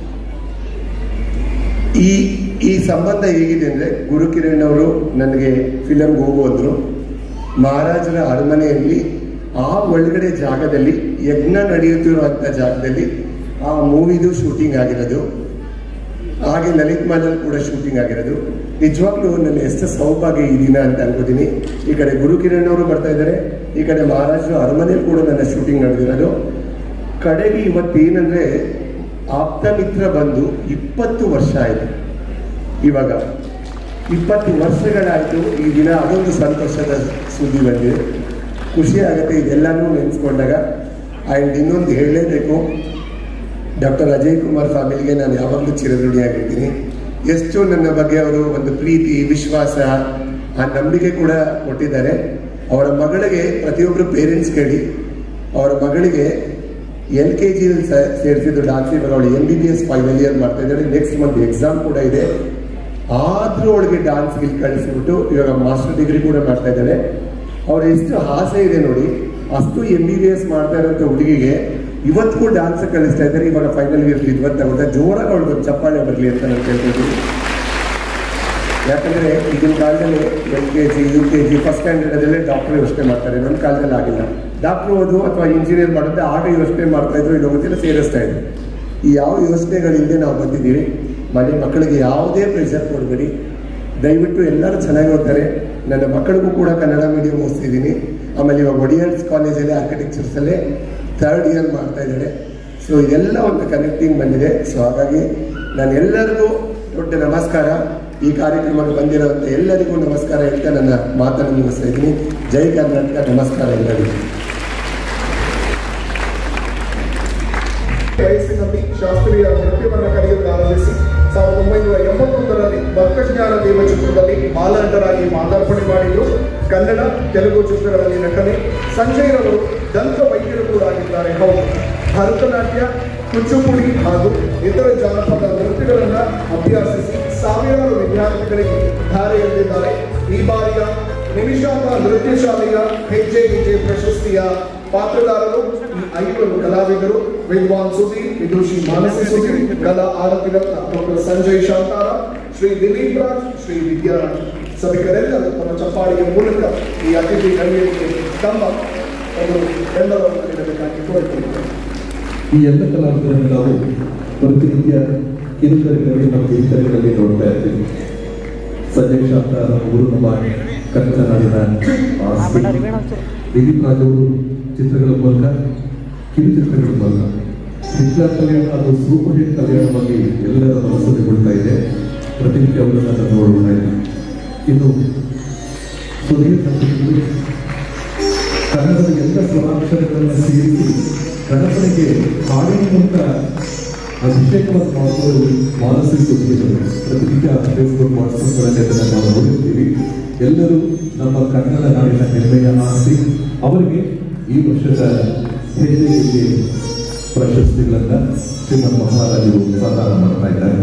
ಈ ಈ ಸಂಬಂಧ ಹೇಗಿದೆ ಅಂದರೆ ಗುರು ಕಿರಣ್ ಅವರು ನನಗೆ ಫಿಲಮ್ಗೆ ಹೋಗು ಅಂದರು ಮಹಾರಾಜರ ಅರಮನೆಯಲ್ಲಿ ಆ ಒಳಗಡೆ ಜಾಗದಲ್ಲಿ ಯಜ್ಞ ನಡೆಯುತ್ತಿರುವಂಥ ಜಾಗದಲ್ಲಿ ಆ ಮೂವಿದು ಶೂಟಿಂಗ್ ಆಗಿರೋದು ಹಾಗೆ ಲಲಿತ್ ಮಹಲಲ್ಲಿ ಕೂಡ ಶೂಟಿಂಗ್ ಆಗಿರೋದು ನಿಜವಾಗ್ಲೂ ನನ್ನ ಎಷ್ಟು ಸೌಭಾಗ್ಯ ಈ ದಿನ ಅಂತ ಅನ್ಕೋತೀನಿ ಈ ಕಡೆ ಗುರು ಕಿರಣ್ ಅವರು ಬರ್ತಾ ಇದ್ದಾರೆ ಈ ಕಡೆ ಮಹಾರಾಜರ ಅರಮನೆಯಲ್ಲಿ ಕೂಡ ನನ್ನ ಶೂಟಿಂಗ್ ನಡೆದಿರೋದು ಕಡೆಗೆ ಇವತ್ತೇನಂದ್ರೆ ಆಪ್ತ ಮಿತ್ರ ಬಂದು ಇಪ್ಪತ್ತು ವರ್ಷ ಆಯಿತು ಇವಾಗ ಇಪ್ಪತ್ತು ವರ್ಷಗಳಾಯಿತು ಈ ದಿನ ಅದೊಂದು ಸಂತೋಷದ ಸುದ್ದಿ ಬಂದಿದೆ ಖುಷಿ ಆಗುತ್ತೆ ಇದೆಲ್ಲನೂ ನೆನೆಸ್ಕೊಂಡಾಗ ಆ್ಯಂಡ್ ಇನ್ನೊಂದು ಹೇಳಲೇಬೇಕು ಡಾಕ್ಟರ್ ಅಜಯ್ ಕುಮಾರ್ ಫ್ಯಾಮಿಲಿಗೆ ನಾನು ಯಾವಾಗಲೂ ಚಿರಋಣಿಯಾಗಿರ್ತೀನಿ ಎಷ್ಟು ನನ್ನ ಬಗ್ಗೆ ಅವರು ಒಂದು ಪ್ರೀತಿ ವಿಶ್ವಾಸ ಆ ನಂಬಿಕೆ ಕೂಡ ಕೊಟ್ಟಿದ್ದಾರೆ ಅವರ ಮಗಳಿಗೆ ಪ್ರತಿಯೊಬ್ಬರು ಪೇರೆಂಟ್ಸ್ ಕೇಳಿ ಅವರ ಮಗಳಿಗೆ ಎಲ್ ಕೆ ಜಿಯಲ್ಲಿ ಸೇರಿಸಿದ್ದು ಡಾನ್ಸ್ ಇವಾಗ ಅವಳು M B B S final year ಮಾಡ್ತಾ ಇದ್ದಾಳೆ ನೆಕ್ಸ್ಟ್ ಮಂತ್ ಎಕ್ಸಾಮ್ ಕೂಡ ಇದೆ ಆದರೂ ಅವಳಿಗೆ ಡಾನ್ಸ್ಗೆ ಕಳಿಸಿಬಿಟ್ಟು ಇವಾಗ ಮಾಸ್ಟರ್ ಡಿಗ್ರಿ ಕೂಡ ಮಾಡ್ತಾ ಇದ್ದಾಳೆ ಅವ್ರ ಎಷ್ಟು ಆಸೆ ಇದೆ ನೋಡಿ ಅಷ್ಟು ಎಂ ಬಿ ಬಿ ಎಸ್ ಮಾಡ್ತಾ ಇರೋಂಥ ಹುಡುಗಿಗೆ ಇವತ್ತಿಗೂ ಡಾನ್ಸ್ ಕಳಿಸ್ತಾ ಇದ್ದಾರೆ ಇವಾಗ ಫೈನಲ್ ಇಯರ್ ಇವತ್ತು ಗೊತ್ತಾ ಜೋರಾಗಿ ಅವಳಿಗೆ ಒಂದು ಚಪ್ಪಾಳೆ ಬರಲಿ ಅಂತ ನಾನು ಕೇಳ್ತಿದ್ದೀನಿ ಯಾಕಂದ್ರೆ ಈಗಿನ ಕಾಲದಲ್ಲಿ L K G U K G first standard ಅದಲ್ಲೇ ಡಾಕ್ಟರ್ ಯೋಚನೆ ಮಾಡ್ತಾರೆ ನಮ್ಮ ಕಾಲದಲ್ಲಿ ಆಗಿಲ್ಲ ಡಾಕ್ಟರ್ ಓದು ಅಥವಾ ಇಂಜಿನಿಯರ್ ಮಾಡಿದ್ರೆ ಆಗ ಯೋಚನೆ ಮಾಡ್ತಾ ಇದ್ರು ಇಲ್ಲ ಗೊತ್ತಿಲ್ಲ ಸೇರಿಸ್ತಾ ಇದ್ರು ಈ ಯಾವ ಯೋಚನೆಗಳಿಲ್ಲದೆ ನಾವು ಬಂದಿದ್ದೀವಿ ಮನೆ ಮಕ್ಕಳಿಗೆ ಯಾವುದೇ ಪ್ರೆಷರ್ ಕೊಡಬೇಡಿ ದಯವಿಟ್ಟು ಎಲ್ಲರೂ ಚೆನ್ನಾಗಿ ಓದ್ತಾರೆ ನನ್ನ ಮಕ್ಕಳಿಗೂ ಕೂಡ ಕನ್ನಡ ಮೀಡಿಯಂ ಓದಿಸಿದ್ದೀನಿ ಆಮೇಲೆ ಇವಾಗ ಒಡಿಯನ್ಸ್ ಕಾಲೇಜಲ್ಲಿ ಆರ್ಕಿಟೆಕ್ಚರ್ಸಲ್ಲೇ ಥರ್ಡ್ ಇಯರ್ ಮಾಡ್ತಾ ಇದ್ದಾರೆ ಸೊ ಇದೆಲ್ಲ ಒಂದು ಕನೆಕ್ಟಿಂಗ್ ಬಂದಿದೆ ಸೊ ಹಾಗಾಗಿ ನಾನು ಎಲ್ಲರಿಗೂ ದೊಡ್ಡ ನಮಸ್ಕಾರ ಈ ಕಾರ್ಯಕ್ರಮಕ್ಕೆ ಬಂದಿರುವಂಥ ಎಲ್ಲರಿಗೂ ನಮಸ್ಕಾರ ಹೇಳ್ತಾ ನನ್ನ ಮಾತನ್ನು ಮುಗಿಸ್ತಾ ಇದ್ದೀನಿ ಜೈ ಕರ್ನಾಟಕ ನಮಸ್ಕಾರ ಎಲ್ಲರಿಗೂ ವಯಸ್ಸಿನಲ್ಲಿ ಶಾಸ್ತ್ರೀಯ ನೃತ್ಯವನ್ನು ಕಲಿಯಲು ಆರಂಭಿಸಿ ಸಾವಿರದ ಒಂಬೈನೂರ ಎಂಬತ್ತೊಂದರಲ್ಲಿ ಭಕ್ತಜ್ಞಾನ ದೇವ ಚಿತ್ರದಲ್ಲಿ ಬಾಲನಟರಾಗಿ ಮಾದಾರ್ಪಣೆ ಮಾಡಿದ್ದು ಕನ್ನಡ ತೆಲುಗು ಚಿತ್ರಗಳಲ್ಲಿ ನಟನೆ ಸಂಜಯ್ ರವರು ದಂತ ವೈದ್ಯರು ಕೂಡ ಆಗಿದ್ದಾರೆ ಹೌದು ಭರತನಾಟ್ಯ ಕುಚ್ಚುಪುಡಿ ಹಾಗೂ ಇತರ ಜಾನಪದ ನೃತ್ಯಗಳನ್ನು ಅಭ್ಯಾಸಿಸಿ ಸಾವಿರಾರು ವಿದ್ಯಾರ್ಥಿಗಳಿಗೆ ಧಾರೆ ಎರೆದಿದ್ದಾರೆ ಈ ಬಾರಿಯ ನಿಮಿಷಾಂಬ ನೃತ್ಯ ಶಾಲೆಯ ಹೆಜ್ಜೆ ಹೆಜ್ಜೆ ಪ್ರಶಸ್ತಿಯ ಪಾತ್ರದಾರರು ಈ ಐವರು ಕಲಾವಿದರು ವಿದ್ವಾನ್ ಸುಧೀರ್ ವಿದುಷಿ ಮಾನಸಿ ಸುಧೀರ್ ಕಲಾ ಆರತಿ ರತ್ನ ಡಾಕ್ಟರ್ ಸಂಜಯ್ ಶಾಂತಾರ ಶ್ರೀ ದಿಲೀಪ್ ರಾಜ್ ಶ್ರೀ ವಿದ್ಯಾರಾಜ್ ಸಭಿಕರೆಲ್ಲರೂ ತಮ್ಮ ಚಪ್ಪಾಳಿಯ ಮೂಲಕ ಈ ಅತಿಥಿ ಗಣ್ಯರಿಗೆ ತಮ್ಮ ಒಂದು ಬೆಂಬಲವನ್ನು ನೀಡಬೇಕಾಗಿ ಕೋರುತ್ತೇನೆ ಈ ಎಲ್ಲ ಕಲಾವಿದರನ್ನು ನಾವು ಪ್ರತಿನಿತ್ಯ ಕಿರುತೆರೆಗಳಲ್ಲಿ ಮತ್ತು ಹಿರಿತೆರೆಗಳಲ್ಲಿ ನೋಡ್ತಾ ಇರ್ತೀವಿ ಸಂಜಯ್ ಶಾಂತ ಅವರು ನಮ್ಮ ಕನ್ನಡ ನಾಡಿನ ಆಸ್ತಿ ದಿಲೀಪ್ ರಾಜ್ ಅವರು ಚಿತ್ರಗಳ ಮೂಲಕ ಕಿರುಚಿತ್ರಗಳ ಮೂಲಕ ಹಿಟ್ಲರ್ ಕಲ್ಯಾಣ ಅದು ಸೂಪರ್ ಹಿಟ್ ಕಲ್ಯಾಣವಾಗಿ ಎಲ್ಲರ ಮನಸ್ಸಲ್ಲಿ ಕೊಡ್ತಾ ಇದೆ ಪ್ರತಿನಿತ್ಯ ಅವರನ್ನು ನಾನು ನೋಡ್ತಾ ಇದ್ದೀನಿ ಇನ್ನು ಸುಧೀರ್ ಸಂಗೀತಗಳು ಕನ್ನಡದ ಎಲ್ಲ ಸ್ವರಾಕ್ಷರಗಳನ್ನು ಸೇರಿಸಿ ಗಣಪನಿಗೆ ಹಾಡಿನ ಮೂಲಕ ಅಭಿಷೇಕವನ್ನು ಮಾಡುವುದು ಮಾನಸಿಕ ಸುದ್ದಿಗಳು ಪ್ರತಿನಿತ್ಯ ಫೇಸ್ಬುಕ್ ವಾಟ್ಸಪ್ಗಳಲ್ಲಿ ಅದನ್ನು ನಾವು ನೋಡಿರ್ತೀವಿ ಎಲ್ಲರೂ ನಮ್ಮ ಕನ್ನಡ ನಾಡಿನ ಹೆಮ್ಮೆಯ ಆಸ್ತಿ ಅವರಿಗೆ ಈ ವರ್ಷದ ಹೆಜ್ಜೆ ಹೆಜ್ಜೆ ಪ್ರಶಸ್ತಿಗಳನ್ನು ಶ್ರೀಮಂತ ಮಹಾರಾಜರು ಪ್ರದಾನ ಮಾಡ್ತಾ ಇದ್ದಾರೆ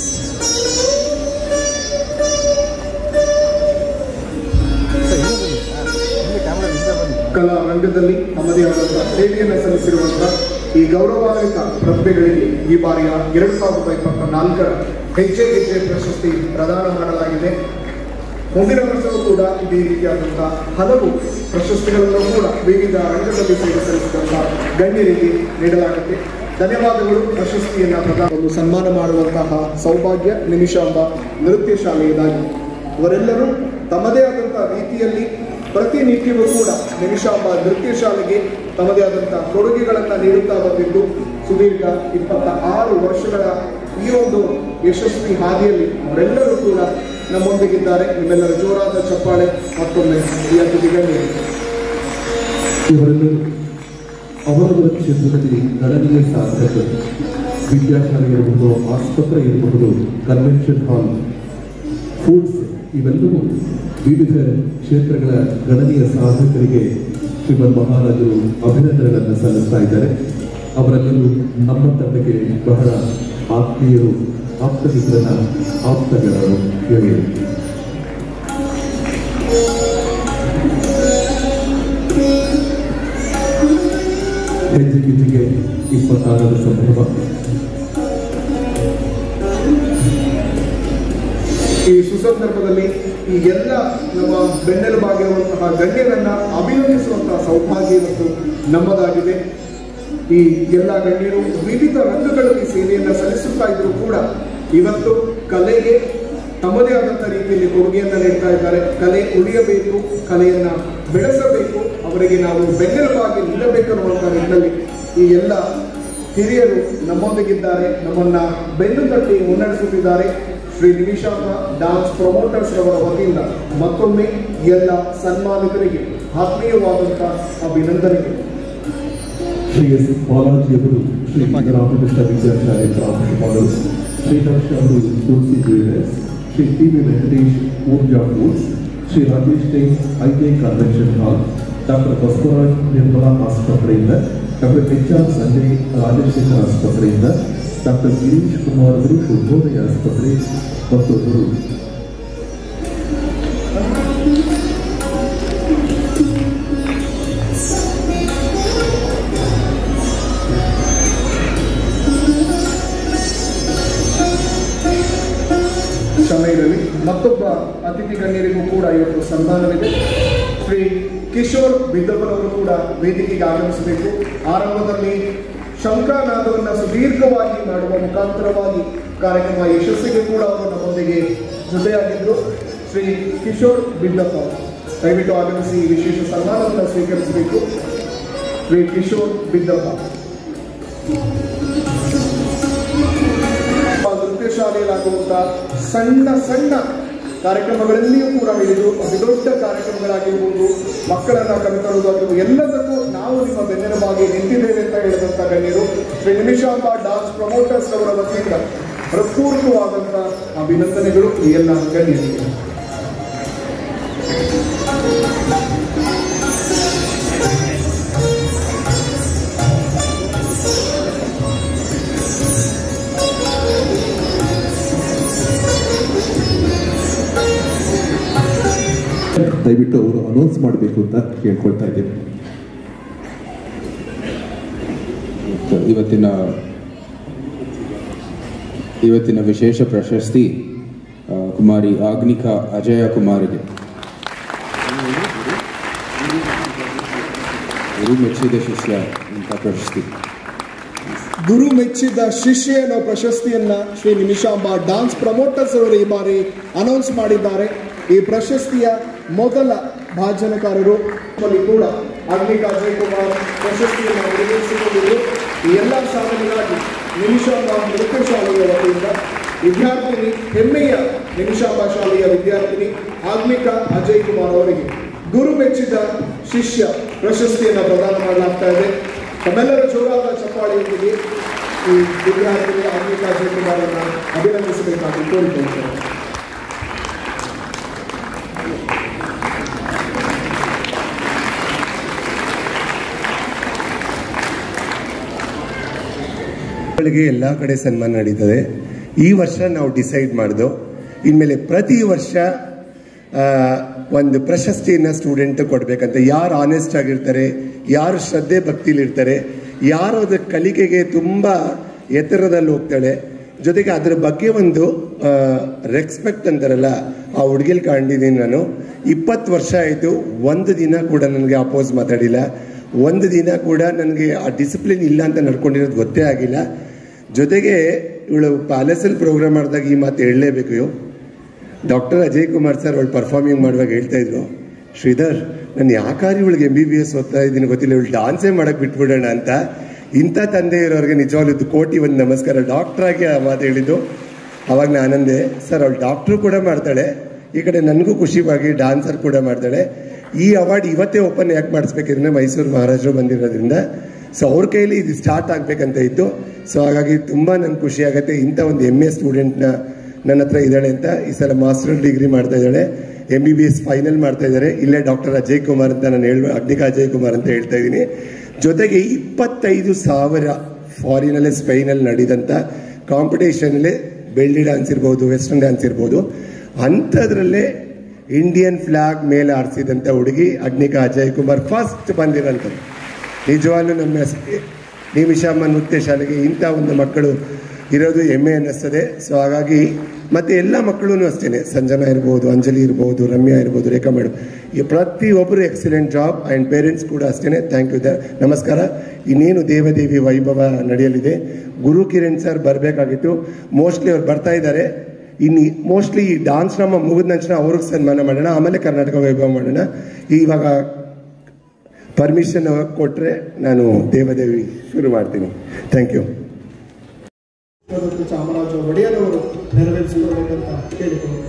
ಕಲಾ ರಂಗದಲ್ಲಿ ನಮ್ಮದೇ ಆದಂತಹ ಸೇವೆಯನ್ನು ಸಲ್ಲಿಸಿರುವಂತಹ ಈ ಗೌರವಾನ್ವಿತ ಪ್ರತಿಭೆಗಳಿಗೆ ಈ ಬಾರಿಯ ಎರಡು ಸಾವಿರದ ಇಪ್ಪತ್ತ ನಾಲ್ಕರ ಹೆಜ್ಜೆ ಹೆಜ್ಜೆ ಪ್ರಶಸ್ತಿ ಪ್ರದಾನ ಮಾಡಲಾಗಿದೆ ಮುಂದಿನ ವರ್ಷವೂ ಕೂಡ ಇದೇ ರೀತಿಯಾದಂತಹ ಹಲವು ಪ್ರಶಸ್ತಿಗಳನ್ನು ಕೂಡ ವಿವಿಧ ರಂಗದಲ್ಲಿ ಸೇವೆ ಸಲ್ಲಿಸಿದಂತಹ ಗಣ್ಯರಿಗೆ ನೀಡಲಾಗುತ್ತೆ ಧನ್ಯವಾದಗಳು ಪ್ರಶಸ್ತಿಯನ್ನ ಪ್ರದಾನ ಒಂದು ಸನ್ಮಾನ ಮಾಡುವಂತಹ ಸೌಭಾಗ್ಯ ನಿಮಿಷಾಂಬ ನೃತ್ಯ ಶಾಲೆಯದಾಗಿ ಅವರೆಲ್ಲರೂ ತಮ್ಮದೇ ಆದಂತಹ ರೀತಿಯಲ್ಲಿ ಪ್ರತಿನಿತ್ಯವೂ ಕೂಡ ನಿಮಿಷಾಂಬ ನೃತ್ಯ ಶಾಲೆಗೆ ತಮ್ಮದೇ ಆದಂತಹ ಕೊಡುಗೆಗಳನ್ನು ನೀಡುತ್ತಾ ಬಂದಿದ್ದು ಸುದೀರ್ಘ ಇಪ್ಪತ್ತ ಆರು ವರ್ಷಗಳ ಈ ಒಂದು ಯಶಸ್ವಿ ಹಾದಿಯಲ್ಲಿ ಅವರೆಲ್ಲರೂ ಕೂಡ ನಮ್ಮೊಂದಿಗಿದ್ದಾರೆ ನಿಮ್ಮೆಲ್ಲರ ಜೋರಾದ ಚಪ್ಪಾಳೆ ಮತ್ತೊಮ್ಮೆ ಈ ಅತಿಥಿಗಳಿಗೆ ಇವರೆಲ್ಲರೂ ಅವರವರ ಕ್ಷೇತ್ರದಲ್ಲಿ ಗಣನೀಯ ಸಾಧಕರು ವಿದ್ಯಾಶಾಲೆ ಇರಬಹುದು ಆಸ್ಪತ್ರೆ ಇರಬಹುದು ಕನ್ವೆನ್ಷನ್ ಹಾಲ್ ಫುಡ್ಸ್ ಇವೆಲ್ಲವೂ ವಿವಿಧ ಕ್ಷೇತ್ರಗಳ ಗಣನೀಯ ಸಾಧಕರಿಗೆ ಶ್ರೀಮನ್ ಮಹಾರಾಜರು ಅಭಿನಂದನೆಗಳನ್ನು ಸಲ್ಲಿಸ್ತಾ ಇದ್ದಾರೆ ಅವರೆಲ್ಲರೂ ನಮ್ಮ ತಂಡಕ್ಕೆ ಬಹಳ ಆತ್ಮೀಯರು ಆಪ್ತ ಮಿತ್ರನ ಆಪ್ತಗಳರು ಗೆಳೆಯರು ಹೆಜ್ಜೆ ಗಿಜ್ಜಿಗೆ ಇಪ್ಪತ್ತಾರರ ಸಂಭ್ರಮ ಈ ಸುಸಂದರ್ಭದಲ್ಲಿ ಈ ಎಲ್ಲ ನಮ್ಮ ಬೆನ್ನೆಲುಬಾಗಿರುವಂತಹ ಗಣ್ಯರನ್ನ ಅಭಿನಂದಿಸುವಂತಹ ಸೌಭಾಗ್ಯ ಇವತ್ತು ನಮ್ಮದಾಗಿದೆ ಈ ಎಲ್ಲ ಗಣ್ಯರು ವಿವಿಧ ರಂಗಗಳಲ್ಲಿ ಸೇವೆಯನ್ನ ಸಲ್ಲಿಸುತ್ತಾ ಇದ್ರು ಕೂಡ ಇವತ್ತು ಕಲೆಗೆ ತಮ್ಮದೇ ಆದಂತಹ ರೀತಿಯಲ್ಲಿ ಕೊಡುಗೆಯನ್ನ ನೀಡ್ತಾ ಇದ್ದಾರೆ ಕಲೆ ಉಳಿಯಬೇಕು ಕಲೆಯನ್ನ ಬೆಳೆಸಬೇಕು ಅವರಿಗೆ ನಾವು ಬೆನ್ನೆಲುಬಾಗಿ ನಿಲ್ಲಬೇಕು ಅನ್ನುವಂತಹ ನಿಟ್ಟಿನಲ್ಲಿ ಈ ಎಲ್ಲ ಹಿರಿಯರು ನಮ್ಮೊಂದಿಗಿದ್ದಾರೆ ನಮ್ಮನ್ನ ಬೆನ್ನು ತಟ್ಟಿ ಮುನ್ನಡೆಸುತ್ತಿದ್ದಾರೆ ಶ್ರೀ ನಿಮಿಷಾಂಬ ಡಾನ್ಸ್ ಪ್ರಮೋಟರ್ಸ್ ರವರ ವತಿಯಿಂದ ಮತ್ತೊಮ್ಮೆ ಎಲ್ಲ ಸನ್ಮಾನಿತರಿಗೆ ಆತ್ಮೀಯವಾದಂತಹ ಅಭಿನಂದನೆಗಳು ಶ್ರೀ ಎಸ್ ಬಾಲಾಜಿಯವರು ಶ್ರೀ ರಾಮಕೃಷ್ಣ ವಿದ್ಯಾಶಾಲೆ ಪ್ರಾಂಶುಪಾಲರು ಶ್ರೀ ಹರ್ಷ ಅವರು Tulasi jewellers Shri T V Venkatesh Urja foods Shri Rajesh time ITI convention hall doctor Basavaraj Nirmala ಆಸ್ಪತ್ರೆಯಿಂದ doctor H R Sanjay Rajashekar ಆಸ್ಪತ್ರೆಯಿಂದ ಡಾಕ್ಟರ್ ಗಿರೀಶ್ ಕುಮಾರ್ ಅವರು ಶುಭೋದಯ ಆಸ್ಪತ್ರೆ ಮತ್ತೊಬ್ಬರು ಕ್ಷಮೆ ಇರಲಿ ಮತ್ತೊಬ್ಬ ಅತಿಥಿ ಗಣ್ಯರಿಗೂ ಕೂಡ ಇವತ್ತು ಸನ್ಮಾನವಿದೆ ಶ್ರೀ ಕಿಶೋರ್ ಬಿದ್ದಪ್ಪನವರು ಕೂಡ ವೇದಿಕೆಗೆ ಆಗಮಿಸಬೇಕು ಆರಂಭದಲ್ಲಿ ಶಂಖನಾದವನ್ನ ಸುದೀರ್ಘವಾಗಿ ಮಾಡುವ ಮುಖಾಂತರವಾಗಿ ಕಾರ್ಯಕ್ರಮ ಯಶಸ್ಸಿಗೆ ಕೂಡ ಅವರು ನಮ್ಮೊಂದಿಗೆ ಜೊತೆಯಾಗಿದ್ರು ಶ್ರೀ ಕಿಶೋರ್ ಬಿದ್ದಪ್ಪ ಅವರು. ದಯವಿಟ್ಟು ಆಗಮಿಸಿ ಈ ವಿಶೇಷ ಸನ್ಮಾನವನ್ನು ಸ್ವೀಕರಿಸಬೇಕು ಶ್ರೀ ಕಿಶೋರ್ ಬಿದ್ದಪ್ಪ ನೃತ್ಯ ಶಾಲೆಯಲ್ಲಾಗುವಂತಹ ಸಣ್ಣ ಸಣ್ಣ ಕಾರ್ಯಕ್ರಮಗಳಲ್ಲಿಯೂ ಕೂಡ ಹಿಡಿದು ಅತಿ ದೊಡ್ಡ ಕಾರ್ಯಕ್ರಮಗಳಾಗಿರ್ಬೋದು ಮಕ್ಕಳನ್ನ ಕರೆತರುವುದಾಗಿರ್ಬೋದು ಎಲ್ಲದಕ್ಕೂ ನಾವು ನಿಮ್ಮ ಬೆನ್ನೆಲುಬಾಗಿ ನಿಂತಿದ್ದೇವೆ ಅಂತ ಹೇಳಿದಂತ ಗಣ್ಯರು ಶ್ರೀ ನಿಮಿಷಾಂಬ ಡಾನ್ಸ್ ಪ್ರಮೋಟರ್ಸ್ ಅವರ ವತಿಯಿಂದ ಹೃತ್ಪೂರ್ವಕವಾದಂತಹ ಅಭಿನಂದನೆಗಳು ಈ ಎಲ್ಲ ಗಣ್ಯರಿಗೆ ದಯವಿಟ್ಟು ಅವರು ಅನೌನ್ಸ್ ಮಾಡಬೇಕು ಅಂತ ಕೇಳ್ಕೊಳ್ತಾ ಇದ್ದೇನೆ ಇವತ್ತಿನ ಇವತ್ತಿನ ವಿಶೇಷ ಪ್ರಶಸ್ತಿ ಆ, ಕುಮಾರಿ ಆಗ್ನಿಕಾ ಅಜಯ ಕುಮಾರಿಗೆ ಗುರು ಮೆಚ್ಚಿದ ಶಿಷ್ಯ ಅಂತ ಪ್ರಶಸ್ತಿ ಗುರು ಮೆಚ್ಚಿದ ಶಿಷ್ಯ ಅನ್ನೋ ಪ್ರಶಸ್ತಿಯನ್ನ ಶ್ರೀ ನಿಮಿಷಾಂಬ ಡಾನ್ಸ್ ಪ್ರಮೋಟರ್ಸ್ ಅವರು ಈ ಬಾರಿ ಅನೌನ್ಸ್ ಮಾಡಿದ್ದಾರೆ ಈ ಪ್ರಶಸ್ತಿಯ ಮೊದಲ ಭಾಜನಕಾರರು ಅಲ್ಲಿ ಕೂಡ ಅಗ್ನಿಕಾ ಅಜಯ್ ಕುಮಾರ್ ಪ್ರಶಸ್ತಿಯನ್ನು ನಿರ್ವಹಿಸಿಕೊಂಡಿದ್ದು ಈ ಎಲ್ಲ ಸಾಧನೆಗಾಗಿ ನಿಮಿಷಾಂಬ ನೃತ್ಯ ಶಾಲೆಯ ವತಿಯಿಂದ ವಿದ್ಯಾರ್ಥಿನಿ ಹೆಮ್ಮೆಯ ನಿಮಿಷಾಂಬ ಶಾಲೆಯ ವಿದ್ಯಾರ್ಥಿನಿ ಆಗ್ನಿಕಾ ಅಜಯ್ ಕುಮಾರ್ ಅವರಿಗೆ ಗುರು ಮೆಚ್ಚಿದ ಶಿಷ್ಯ ಪ್ರಶಸ್ತಿಯನ್ನು ಪ್ರದಾನ ಮಾಡಲಾಗ್ತಾ ಇದೆ ತಮ್ಮೆಲ್ಲರ ಜೋರಾದ ಚಪ್ಪಾಳೆಯೊಂದಿಗೆ ಈ ವಿದ್ಯಾರ್ಥಿನಿ ಆಗ್ನಿಕಾ ಅಜಯ್ ಕುಮಾರನ್ನು ಅಭಿನಂದಿಸಬೇಕಾಗಿ ಕೋರಿಕೊಳ್ಳುತ್ತೇನೆ ಗಳಿಗೆ ಎಲ್ಲ ಕಡೆ ಸನ್ಮಾನ ನಡೀತದೆ ಈ ವರ್ಷ ನಾವು ಡಿಸೈಡ್ ಮಾಡಿದೆವು ಇನ್ಮೇಲೆ ಪ್ರತಿ ವರ್ಷ ಆ, ಒಂದು ಪ್ರಶಸ್ತಿಯನ್ನು ಸ್ಟೂಡೆಂಟ್ ಕೊಡಬೇಕಂತ ಯಾರು ಆನೆಸ್ಟ್ ಆಗಿರ್ತಾರೆ ಯಾರು ಶ್ರದ್ಧೆ ಭಕ್ತಿಲಿರ್ತಾರೆ ಯಾರು ಅದ್ರ ಕಲಿಕೆಗೆ ತುಂಬ ಎತ್ತರದಲ್ಲಿ ಹೋಗ್ತಾಳೆ ಜೊತೆಗೆ ಅದರ ಬಗ್ಗೆ ಒಂದು ರೆಸ್ಪೆಕ್ಟ್ ಅಂತಾರಲ್ಲ ಆ ಹುಡುಗಿಲ್ ಕಂಡಿದ್ದೀನಿ ನಾನು ಇಪ್ಪತ್ತು ವರ್ಷ ಆಯಿತು ಒಂದು ದಿನ ಕೂಡ ನನಗೆ ಅಪೋಸ್ ಮಾತಾಡಿಲ್ಲ ಒಂದು ದಿನ ಕೂಡ ನನಗೆ ಆ ಡಿಸಿಪ್ಲಿನ್ ಇಲ್ಲ ಅಂತ ನಡ್ಕೊಂಡಿರೋದು ಗೊತ್ತೇ ಆಗಿಲ್ಲ ಜೊತೆಗೆ ಇವಳು ಪ್ಯಾಲೇಸಲ್ಲಿ ಪ್ರೋಗ್ರಾಮ್ ಮಾಡಿದಾಗ ಈ ಮಾತು ಹೇಳಲೇಬೇಕು ಇವು ಡಾಕ್ಟರ್ ಅಜಯ್ ಕುಮಾರ್ ಸರ್ ಅವಳು ಪರ್ಫಾರ್ಮಿಂಗ್ ಮಾಡುವಾಗ ಹೇಳ್ತಾ ಇದ್ರು ಶ್ರೀಧರ್ ನಾನು ಯಾಕಾರಿ ಇವಳಿಗೆ ಎಂ ಬಿ ಬಿ ಎಸ್ ಓದ್ತಾ ಇದ್ದೀನಿ ಗೊತ್ತಿಲ್ಲ ಇವಳು ಡಾನ್ಸೇ ಮಾಡಕ್ ಬಿಟ್ಬಿಡೋಣ ಅಂತ ಇಂಥ ತಂದೆ ಇರೋರಿಗೆ ನಿಜವಾಗ್ಲೂ ಕೋಟಿ ಒಂದು ನಮಸ್ಕಾರ ಡಾಕ್ಟರ್ ಆಗಿ ಆ ಮಾತು ಹೇಳಿದ್ದು ಅವಾಗ ನಾನಂದೆ ಸರ್ ಅವಳು ಡಾಕ್ಟ್ರು ಕೂಡ ಮಾಡ್ತಾಳೆ ಈ ಕಡೆ ನನಗೂ ಖುಷಿವಾಗಿ ಡಾನ್ಸರ್ ಕೂಡ ಮಾಡ್ತಾಳೆ ಈ ಅವಾರ್ಡ್ ಇವತ್ತೇ ಓಪನ್ ಯಾಕೆ ಮಾಡಿಸ್ಬೇಕಿದ್ರೆ ಮೈಸೂರು ಮಹಾರಾಜರು ಬಂದಿರೋದ್ರಿಂದ ಸೊ ಅವ್ರ ಕೈಲಿ ಇದು ಸ್ಟಾರ್ಟ್ ಆಗ್ಬೇಕಂತ ಇತ್ತು ಸೊ ಹಾಗಾಗಿ ತುಂಬಾ ನನ್ಗೆ ಖುಷಿ ಆಗುತ್ತೆ ಇಂಥ ಒಂದು ಎಮ್ ಎ ಸ್ಟೂಡೆಂಟ್ನ ನನ್ನ ಹತ್ರ ಇದ್ದಾಳೆ ಅಂತ ಈ ಸಲ ಮಾಸ್ಟರ್ ಡಿಗ್ರಿ ಮಾಡ್ತಾ ಇದ್ದಾಳೆ M B B S final ಮಾಡ್ತಾ ಇದ್ದಾರೆ ಇಲ್ಲೇ ಡಾಕ್ಟರ್ ಅಜಯ್ ಕುಮಾರ್ ಅಂತ ನಾನು ಹೇಳ ಅಗ್ನಿಕಾ ಅಜಯ್ ಕುಮಾರ್ ಅಂತ ಹೇಳ್ತಾ ಇದ್ದೀನಿ ಜೊತೆಗೆ ಇಪ್ಪತ್ತೈದು ಸಾವಿರ ಫಾರಿನಲ್ಲೇ ಸ್ಪೈನಲ್ಲಿ ನಡೆದಂಥ ಕಾಂಪಿಟೇಷನಲ್ಲಿ ಬೆಳ್ಳಿ ಡ್ಯಾನ್ಸ್ ಇರ್ಬೋದು ವೆಸ್ಟರ್ನ್ ಡ್ಯಾನ್ಸ್ ಇರ್ಬೋದು ಅಂಥದ್ರಲ್ಲೇ ಇಂಡಿಯನ್ ಫ್ಲಾಗ್ ಮೇಲೆ ಆರಿಸಿದಂಥ ಹುಡುಗಿ ಅಗ್ನಿಕಾ ಅಜಯ್ ಕುಮಾರ್ ಫಸ್ಟ್ ಬಂದಿರೋಂಥದ್ದು ನಿಜವಾಗ್ಲೂ ನಮ್ಮ ನಿಮಿಷಮ್ಮ ನೃತ್ಯ ಶಾಲೆಗೆ ಇಂಥ ಒಂದು ಮಕ್ಕಳು ಇರೋದು ಹೆಮ್ಮೆ ಅನ್ನಿಸ್ತದೆ ಸೊ ಹಾಗಾಗಿ ಮತ್ತೆ ಎಲ್ಲ ಮಕ್ಕಳು ಅಷ್ಟೇ ಸಂಜನಾ ಇರ್ಬೋದು ಅಂಜಲಿ ಇರ್ಬೋದು ರಮ್ಯಾ ಇರ್ಬೋದು ರೇಖಾ ಮೇಡಮ್ ಈ ಪ್ರತಿಯೊಬ್ಬರು ಎಕ್ಸಲೆಂಟ್ ಜಾಬ್ ಆ್ಯಂಡ್ ಪೇರೆಂಟ್ಸ್ ಕೂಡ ಅಷ್ಟೇ ಥ್ಯಾಂಕ್ ಯು ನಮಸ್ಕಾರ ಇನ್ನೇನು ದೇವದೇವಿ ವೈಭವ ನಡೆಯಲಿದೆ ಗುರು ಕಿರಣ್ ಸರ್ ಬರಬೇಕಾಗಿತ್ತು ಮೋಸ್ಟ್ಲಿ ಅವ್ರು ಬರ್ತಾ ಇದ್ದಾರೆ ಇನ್ನು ಮೋಸ್ಟ್ಲಿ ಈ ಡಾನ್ಸ್ ನಮ್ಮ ಮುಗಿದ ನಂತರ ಅವ್ರಿಗೆ ಸನ್ಮಾನ ಮಾಡೋಣ ಆಮೇಲೆ ಕರ್ನಾಟಕ ವೈಭವ ಮಾಡೋಣ ಇವಾಗ ಪರ್ಮಿಷನ್ ಕೊಟ್ಟರೆ ನಾನು ದೇವದೇವಿ ಶುರು ಮಾಡ್ತೀನಿ ಥ್ಯಾಂಕ್ ಯು ಮತ್ತು ಚಾಮರಾಜ ಒಡೆಯರವರು ನೆರವೇರಿಸಿಕೊಳ್ಬೇಕಂತ ಕೇಳಿಕೊಳ್ಳುತ್ತೇವೆ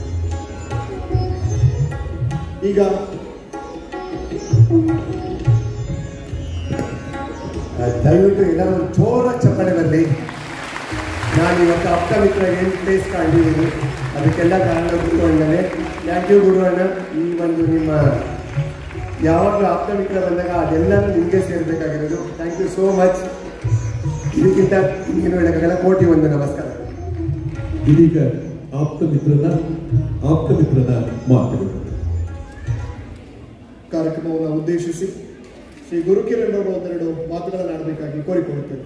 ಈಗ ದಯವಿಟ್ಟು ಎಲ್ಲ ಒಂದು ಜೋರ ಚಪ್ಪಳೆ ಬರಲಿ ನಾನು ಇವತ್ತು ಅಪ್ಪ ಮಿತ್ರ ಏನು ಪ್ಲೇಸ್ ಕಂಡಿದ್ದೀನಿ ಅದಕ್ಕೆಲ್ಲ ಕಾರಣ ಗುರುವಣ್ಣನೇ ಥ್ಯಾಂಕ್ ಯು ಗುರುವಣ್ಣ ಈ ಒಂದು ನಿಮ್ಮ ಯಾವಾಗಲೂ ಆಪ್ತ ಮಿತ್ರ ಬಂದಾಗ ಅದೆಲ್ಲನೂ ನಿಮಗೆ ಸೇರಬೇಕಾಗಿರೋದು ಥ್ಯಾಂಕ್ ಯು ಸೋ ಮಚ್ ಇದಕ್ಕಿಂತ ಇನ್ನೇನು ಹೇಳೋಕ್ಕಾಗಲ್ಲ ಕೋಟಿ ಒಂದು ನಮಸ್ಕಾರ ಇದೀಗ ಆಪ್ತ ಮಿತ್ರನ ಆಪ್ತ ಮಿತ್ರನ ಮಾತುಗಳು ಕಾರ್ಯಕ್ರಮವನ್ನು ಉದ್ದೇಶಿಸಿ ಶ್ರೀ ಗುರುಕಿರಣ್ ಅವರು ಒಂದೆರಡು ಮಾತುಗಳನ್ನು ಆಡಬೇಕಾಗಿ ಕೋರಿಕೊಳ್ಳುತ್ತೇವೆ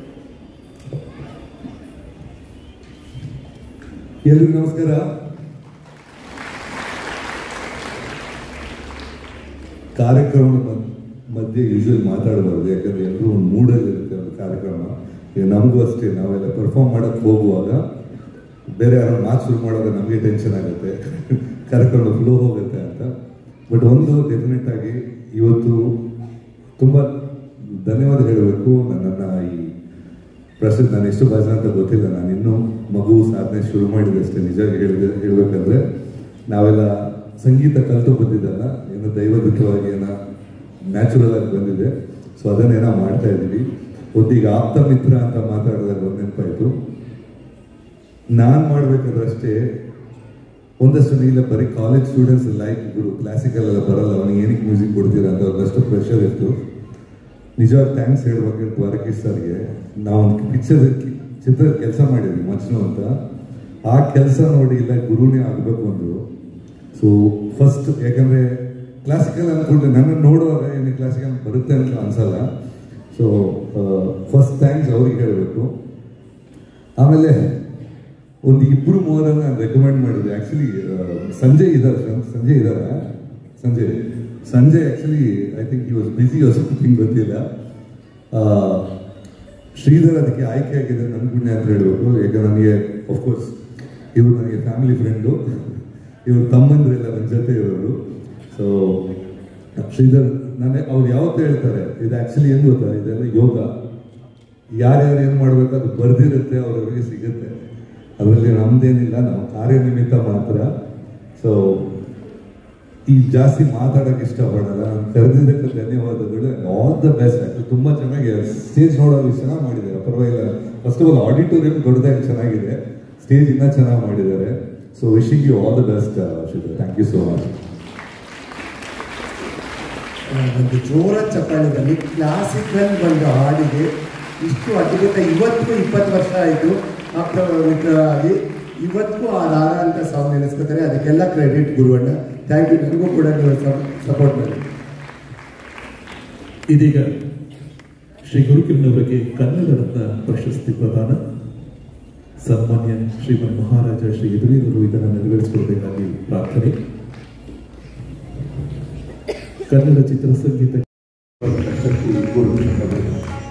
ಎಲ್ರಿಗೂ ನಮಸ್ಕಾರ ಕಾರ್ಯಕ್ರಮದ ಮದ್- ಮಧ್ಯೆ ಯೂಶುವಲ್ ಮಾತಾಡಬಾರ್ದು ಯಾಕಂದ್ರೆ ಎಲ್ಲರೂ ಒಂದು ಮೂಡಲ್ಲಿ ಇರುತ್ತೆ ಒಂದು ಕಾರ್ಯಕ್ರಮ ಈಗ ನಮಗೂ ಅಷ್ಟೇ ನಾವೆಲ್ಲ ಪರ್ಫಾರ್ಮ್ ಮಾಡಕ್ಕೆ ಹೋಗುವಾಗ ಬೇರೆ ಯಾರೋ ಮಾತು ಶುರು ಮಾಡುವಾಗ ನಮಗೆ ಟೆನ್ಷನ್ ಆಗುತ್ತೆ ಕಾರ್ಯಕ್ರಮ ಫ್ಲೋ ಹೋಗುತ್ತೆ ಅಂತ ಬಟ್ ಒಂದು ಡೆಫಿನೆಟ್ ಆಗಿ ಇವತ್ತು ತುಂಬ ಧನ್ಯವಾದ ಹೇಳಬೇಕು ನನ್ನನ್ನು ಈ ಪ್ರಶ್ನೆ ನಾನು ಎಷ್ಟು ಭಜನೆ ಅಂತ ಗೊತ್ತಿಲ್ಲ ನಾನು ಇನ್ನೂ ಮಗು ಸಾಧನೆ ಶುರು ಮಾಡಿದೆ ಅಷ್ಟೇ ನಿಜ ಹೇಳಿದೆ ಹೇಳ್ಬೇಕಂದ್ರೆ ನಾವೆಲ್ಲ ಸಂಗೀತ ಕಲಿತು ಬಂದಿದ್ದಲ್ಲ ಏನು ದೈವದತ್ತವಾಗಿ ಏನೋ ನ್ಯಾಚುರಲ್ ಆಗಿ ಬಂದಿದೆ ಸೊ ಅದನ್ನೇನೋ ಮಾಡ್ತಾ ಇದ್ದೀವಿ ಒಂದೀಗ ಆಪ್ತ ಮಿತ್ರ ಅಂತ ಮಾತಾಡಿದಾಗ ಒಂದು ನೆನಪಾಯಿತು ನಾನು ಮಾಡ್ಬೇಕಾದ್ರೆ ಅಷ್ಟೇ ಒಂದಷ್ಟು ಇಲ್ಲ ಬರೀ ಕಾಲೇಜ್ ಸ್ಟೂಡೆಂಟ್ಸ್ ಲೈಕ್ ಗುರು ಕ್ಲಾಸಿಕಲ್ ಎಲ್ಲ ಬರಲ್ಲ ಅವನಿಗೆ ಏನಕ್ಕೆ ಮ್ಯೂಸಿಕ್ ಕೊಡ್ತೀರಾ ಅಂತ ಒಂದಷ್ಟು ಪ್ರೆಷರ್ ಇತ್ತು ನಿಜವಾದ ಥ್ಯಾಂಕ್ಸ್ ಹೇಳ್ಬೇಕು ದ್ವಾರಕೀಶ್ ಸರ್ಗೆ ನಾವು ಒಂದು ಪಿಕ್ಚರ್ ಚಿತ್ರ ಕೆಲಸ ಮಾಡಿದ್ವಿ ಮಚ್ನು ಅಂತ ಆ ಕೆಲಸ ನೋಡಿ ಇಲ್ಲ ಗುರುನೇ ಆಗಬೇಕು ಅಂದ್ರು ಸೊ ಫಸ್ಟ್ ಯಾಕಂದ್ರೆ ಕ್ಲಾಸಿಕಲ್ ಅನ್ಕೊಂಡ್ರೆ ನನ್ನ ನೋಡುವಾಗ ಏನು ಕ್ಲಾಸಿಕಲ್ ಬರುತ್ತೆ ಅಂತ ಅನ್ಸಲ್ಲ ಸೊ ಫಸ್ಟ್ ಥ್ಯಾಂಕ್ಸ್ ಅವ್ರಿಗೆ ಹೇಳಬೇಕು ಆಮೇಲೆ ಒಂದು ಇಬ್ರು ಮೂವರನ್ನ ನಾನು ರೆಕಮೆಂಡ್ ಮಾಡಿದ್ದೆ ಆಕ್ಚುಲಿ ಸಂಜಯ್ ಇದ್ದಾರೆ ಸಂಜಯ್ ಇದಾರ Sanjay Sanjay actually I think he was busy was something ಗೊತ್ತಿಲ್ಲ ಆ, ಶ್ರೀಧರ್ ಅದಕ್ಕೆ ಆಯ್ಕೆ ಆಗಿದೆ ನನ್ನ ಪುಣ್ಯ ಅಂತ ಹೇಳಬೇಕು ಯಾಕಂದ್ರೆ ನನಗೆ ಕೋರ್ಸ್ ಇವರು ನನಗೆ ಫ್ಯಾಮಿಲಿ ಫ್ರೆಂಡು ಇವ್ರ ತಮ್ಮಂದ್ರೆಲ್ಲ ನನ್ನ ಜೊತೆ ಇರೋರು ಸೊ ಶ್ರೀಧರ್ ನಾನು ಅವ್ರು ಯಾವತ್ತೂ ಹೇಳ್ತಾರೆ ಇದು ಆಕ್ಚುಲಿ ಏನು ಗೊತ್ತಾ ಇದೆಲ್ಲ ಯೋಗ ಯಾರ್ಯಾರು ಏನು ಮಾಡ್ಬೇಕು ಅದು ಬರ್ದಿರುತ್ತೆ ಅವ್ರವ್ರಿಗೆ ಸಿಗುತ್ತೆ ಅದರಲ್ಲಿ ನಮ್ದೇನಿಲ್ಲ ನಾವು ಕಾರ್ಯನಿಮಿತ್ತ ಮಾತ್ರ ಸೊ ಈ ಜಾಸ್ತಿ ಮಾತಾಡಕ್ಕೆ ಇಷ್ಟಪಡಲ್ಲ ನಾನು ಕರೆದಿದ್ದಕ್ಕೆ ಧನ್ಯವಾದಗಳು ಆಲ್ ದ ಬೆಸ್ಟ್ ಆಕ್ಚುಲಿ ತುಂಬಾ ಚೆನ್ನಾಗಿ ಸ್ಟೇಜ್ ನೋಡೋದು ಚೆನ್ನಾಗಿ ಮಾಡಿದ್ದಾರೆ ಪರವಾಗಿಲ್ಲ ಫಸ್ಟ್ ಆಫ್ ಆಲ್ ಆಡಿಟೋರಿಯಂ ದೊಡ್ಡದಾಗಿ ಚೆನ್ನಾಗಿದೆ ಸ್ಟೇಜ್ ಇನ್ನೂ ಚೆನ್ನಾಗಿ ಮಾಡಿದ್ದಾರೆ so wishing you all the best Sridhar thank you so much ಆ, ಒಂದು ಜೋರ ಚಪ್ಪಾಳದಲ್ಲಿ ಕ್ಲಾಸಿಕಲ್ ಒಂದು ಹಾಡಿಗೆ ಇಷ್ಟು ಅದ್ಭುತ ಇವತ್ತಿಗೂ ಇಪ್ಪತ್ತು ವರ್ಷ ಆಯಿತು ಆಪ್ತ ಮಿತ್ರರಾಗಿ ಇವತ್ತಿಗೂ ಆ ರಾಗ ಅಂತ ಸಾಂಗ್ ನೆನೆಸ್ಕೊತಾರೆ ಅದಕ್ಕೆಲ್ಲ ಕ್ರೆಡಿಟ್ ಗುರುವಣ್ಣ ಥ್ಯಾಂಕ್ ಯು ನನಗೂ ಕೂಡ ನೀವು ಸಪೋರ್ಟ್ ಮಾಡಿ ಇದೀಗ ಶ್ರೀ ಗುರುಕಿರಣ್ ಅವರಿಗೆ ಕನ್ನಡ ರತ್ನ ಪ್ರಶಸ್ತಿ ಪ್ರದಾನ ಸನ್ಮಾನ್ಯ ಶ್ರೀಮನ್ ಮಹಾರಾಜ ಶ್ರೀ ಯದುವೀರರು ಇದನ್ನು ನೆರವೇರಿಸಿಕೊಡಬೇಕಾಗಿ ಪ್ರಾರ್ಥನೆ ಕನ್ನಡ ಚಿತ್ರಸಂಗೀತ ಶಕ್ತಿ ಗುರುಭೂಷಣ್ ಅವರು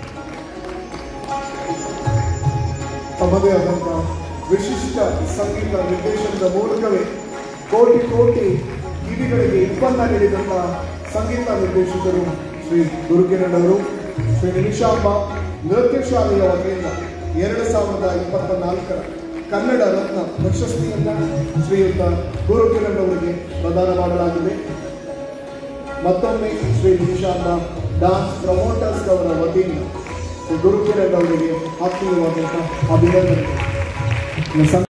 ತಮ್ಮದೇ ಆದಂಥ ವಿಶಿಷ್ಟ ಸಂಗೀತ ನಿರ್ದೇಶನದ ಮೂಲಕವೇ ಕೋಟಿ ಕೋಟಿ ಕಿವಿಗಳಿಗೆ ಇಬ್ಬನ್ನ ನೀಡಿದಂಥ ಸಂಗೀತ ನಿರ್ದೇಶಕರು ಶ್ರೀ ಗುರುಕಿರಣ್ ಅವರು ಶ್ರೀ ನಿಮಿಷಾಂಬ ನೃತ್ಯ ಶಾಲೆಯ ವತಿಯಿಂದ ಎರಡು ಸಾವಿರದ ಇಪ್ಪತ್ತ ನಾಲ್ಕರ ಕನ್ನಡ ರತ್ನ ಪ್ರಶಸ್ತಿಯನ್ನ ಶ್ರೀಯುತ ಗುರುಕಿರಣ್ ಅವರಿಗೆ ಪ್ರದಾನ ಮಾಡಲಾಗಿದೆ ಮತ್ತೊಮ್ಮೆ ಶ್ರೀ ನಿಮಿಷಾಂಬ ಡಾನ್ಸ್ ಪ್ರಮೋಟರ್ಸ್ ಅವರ ವತಿಯಿಂದ ಶ್ರೀ ಗುರುಕಿರಣ್ ಅವರಿಗೆ ಆತ್ಮೀಯವಾದಂತಹ ಅಭಿನಂದನೆ ಇನ್ನು ಸಂಘ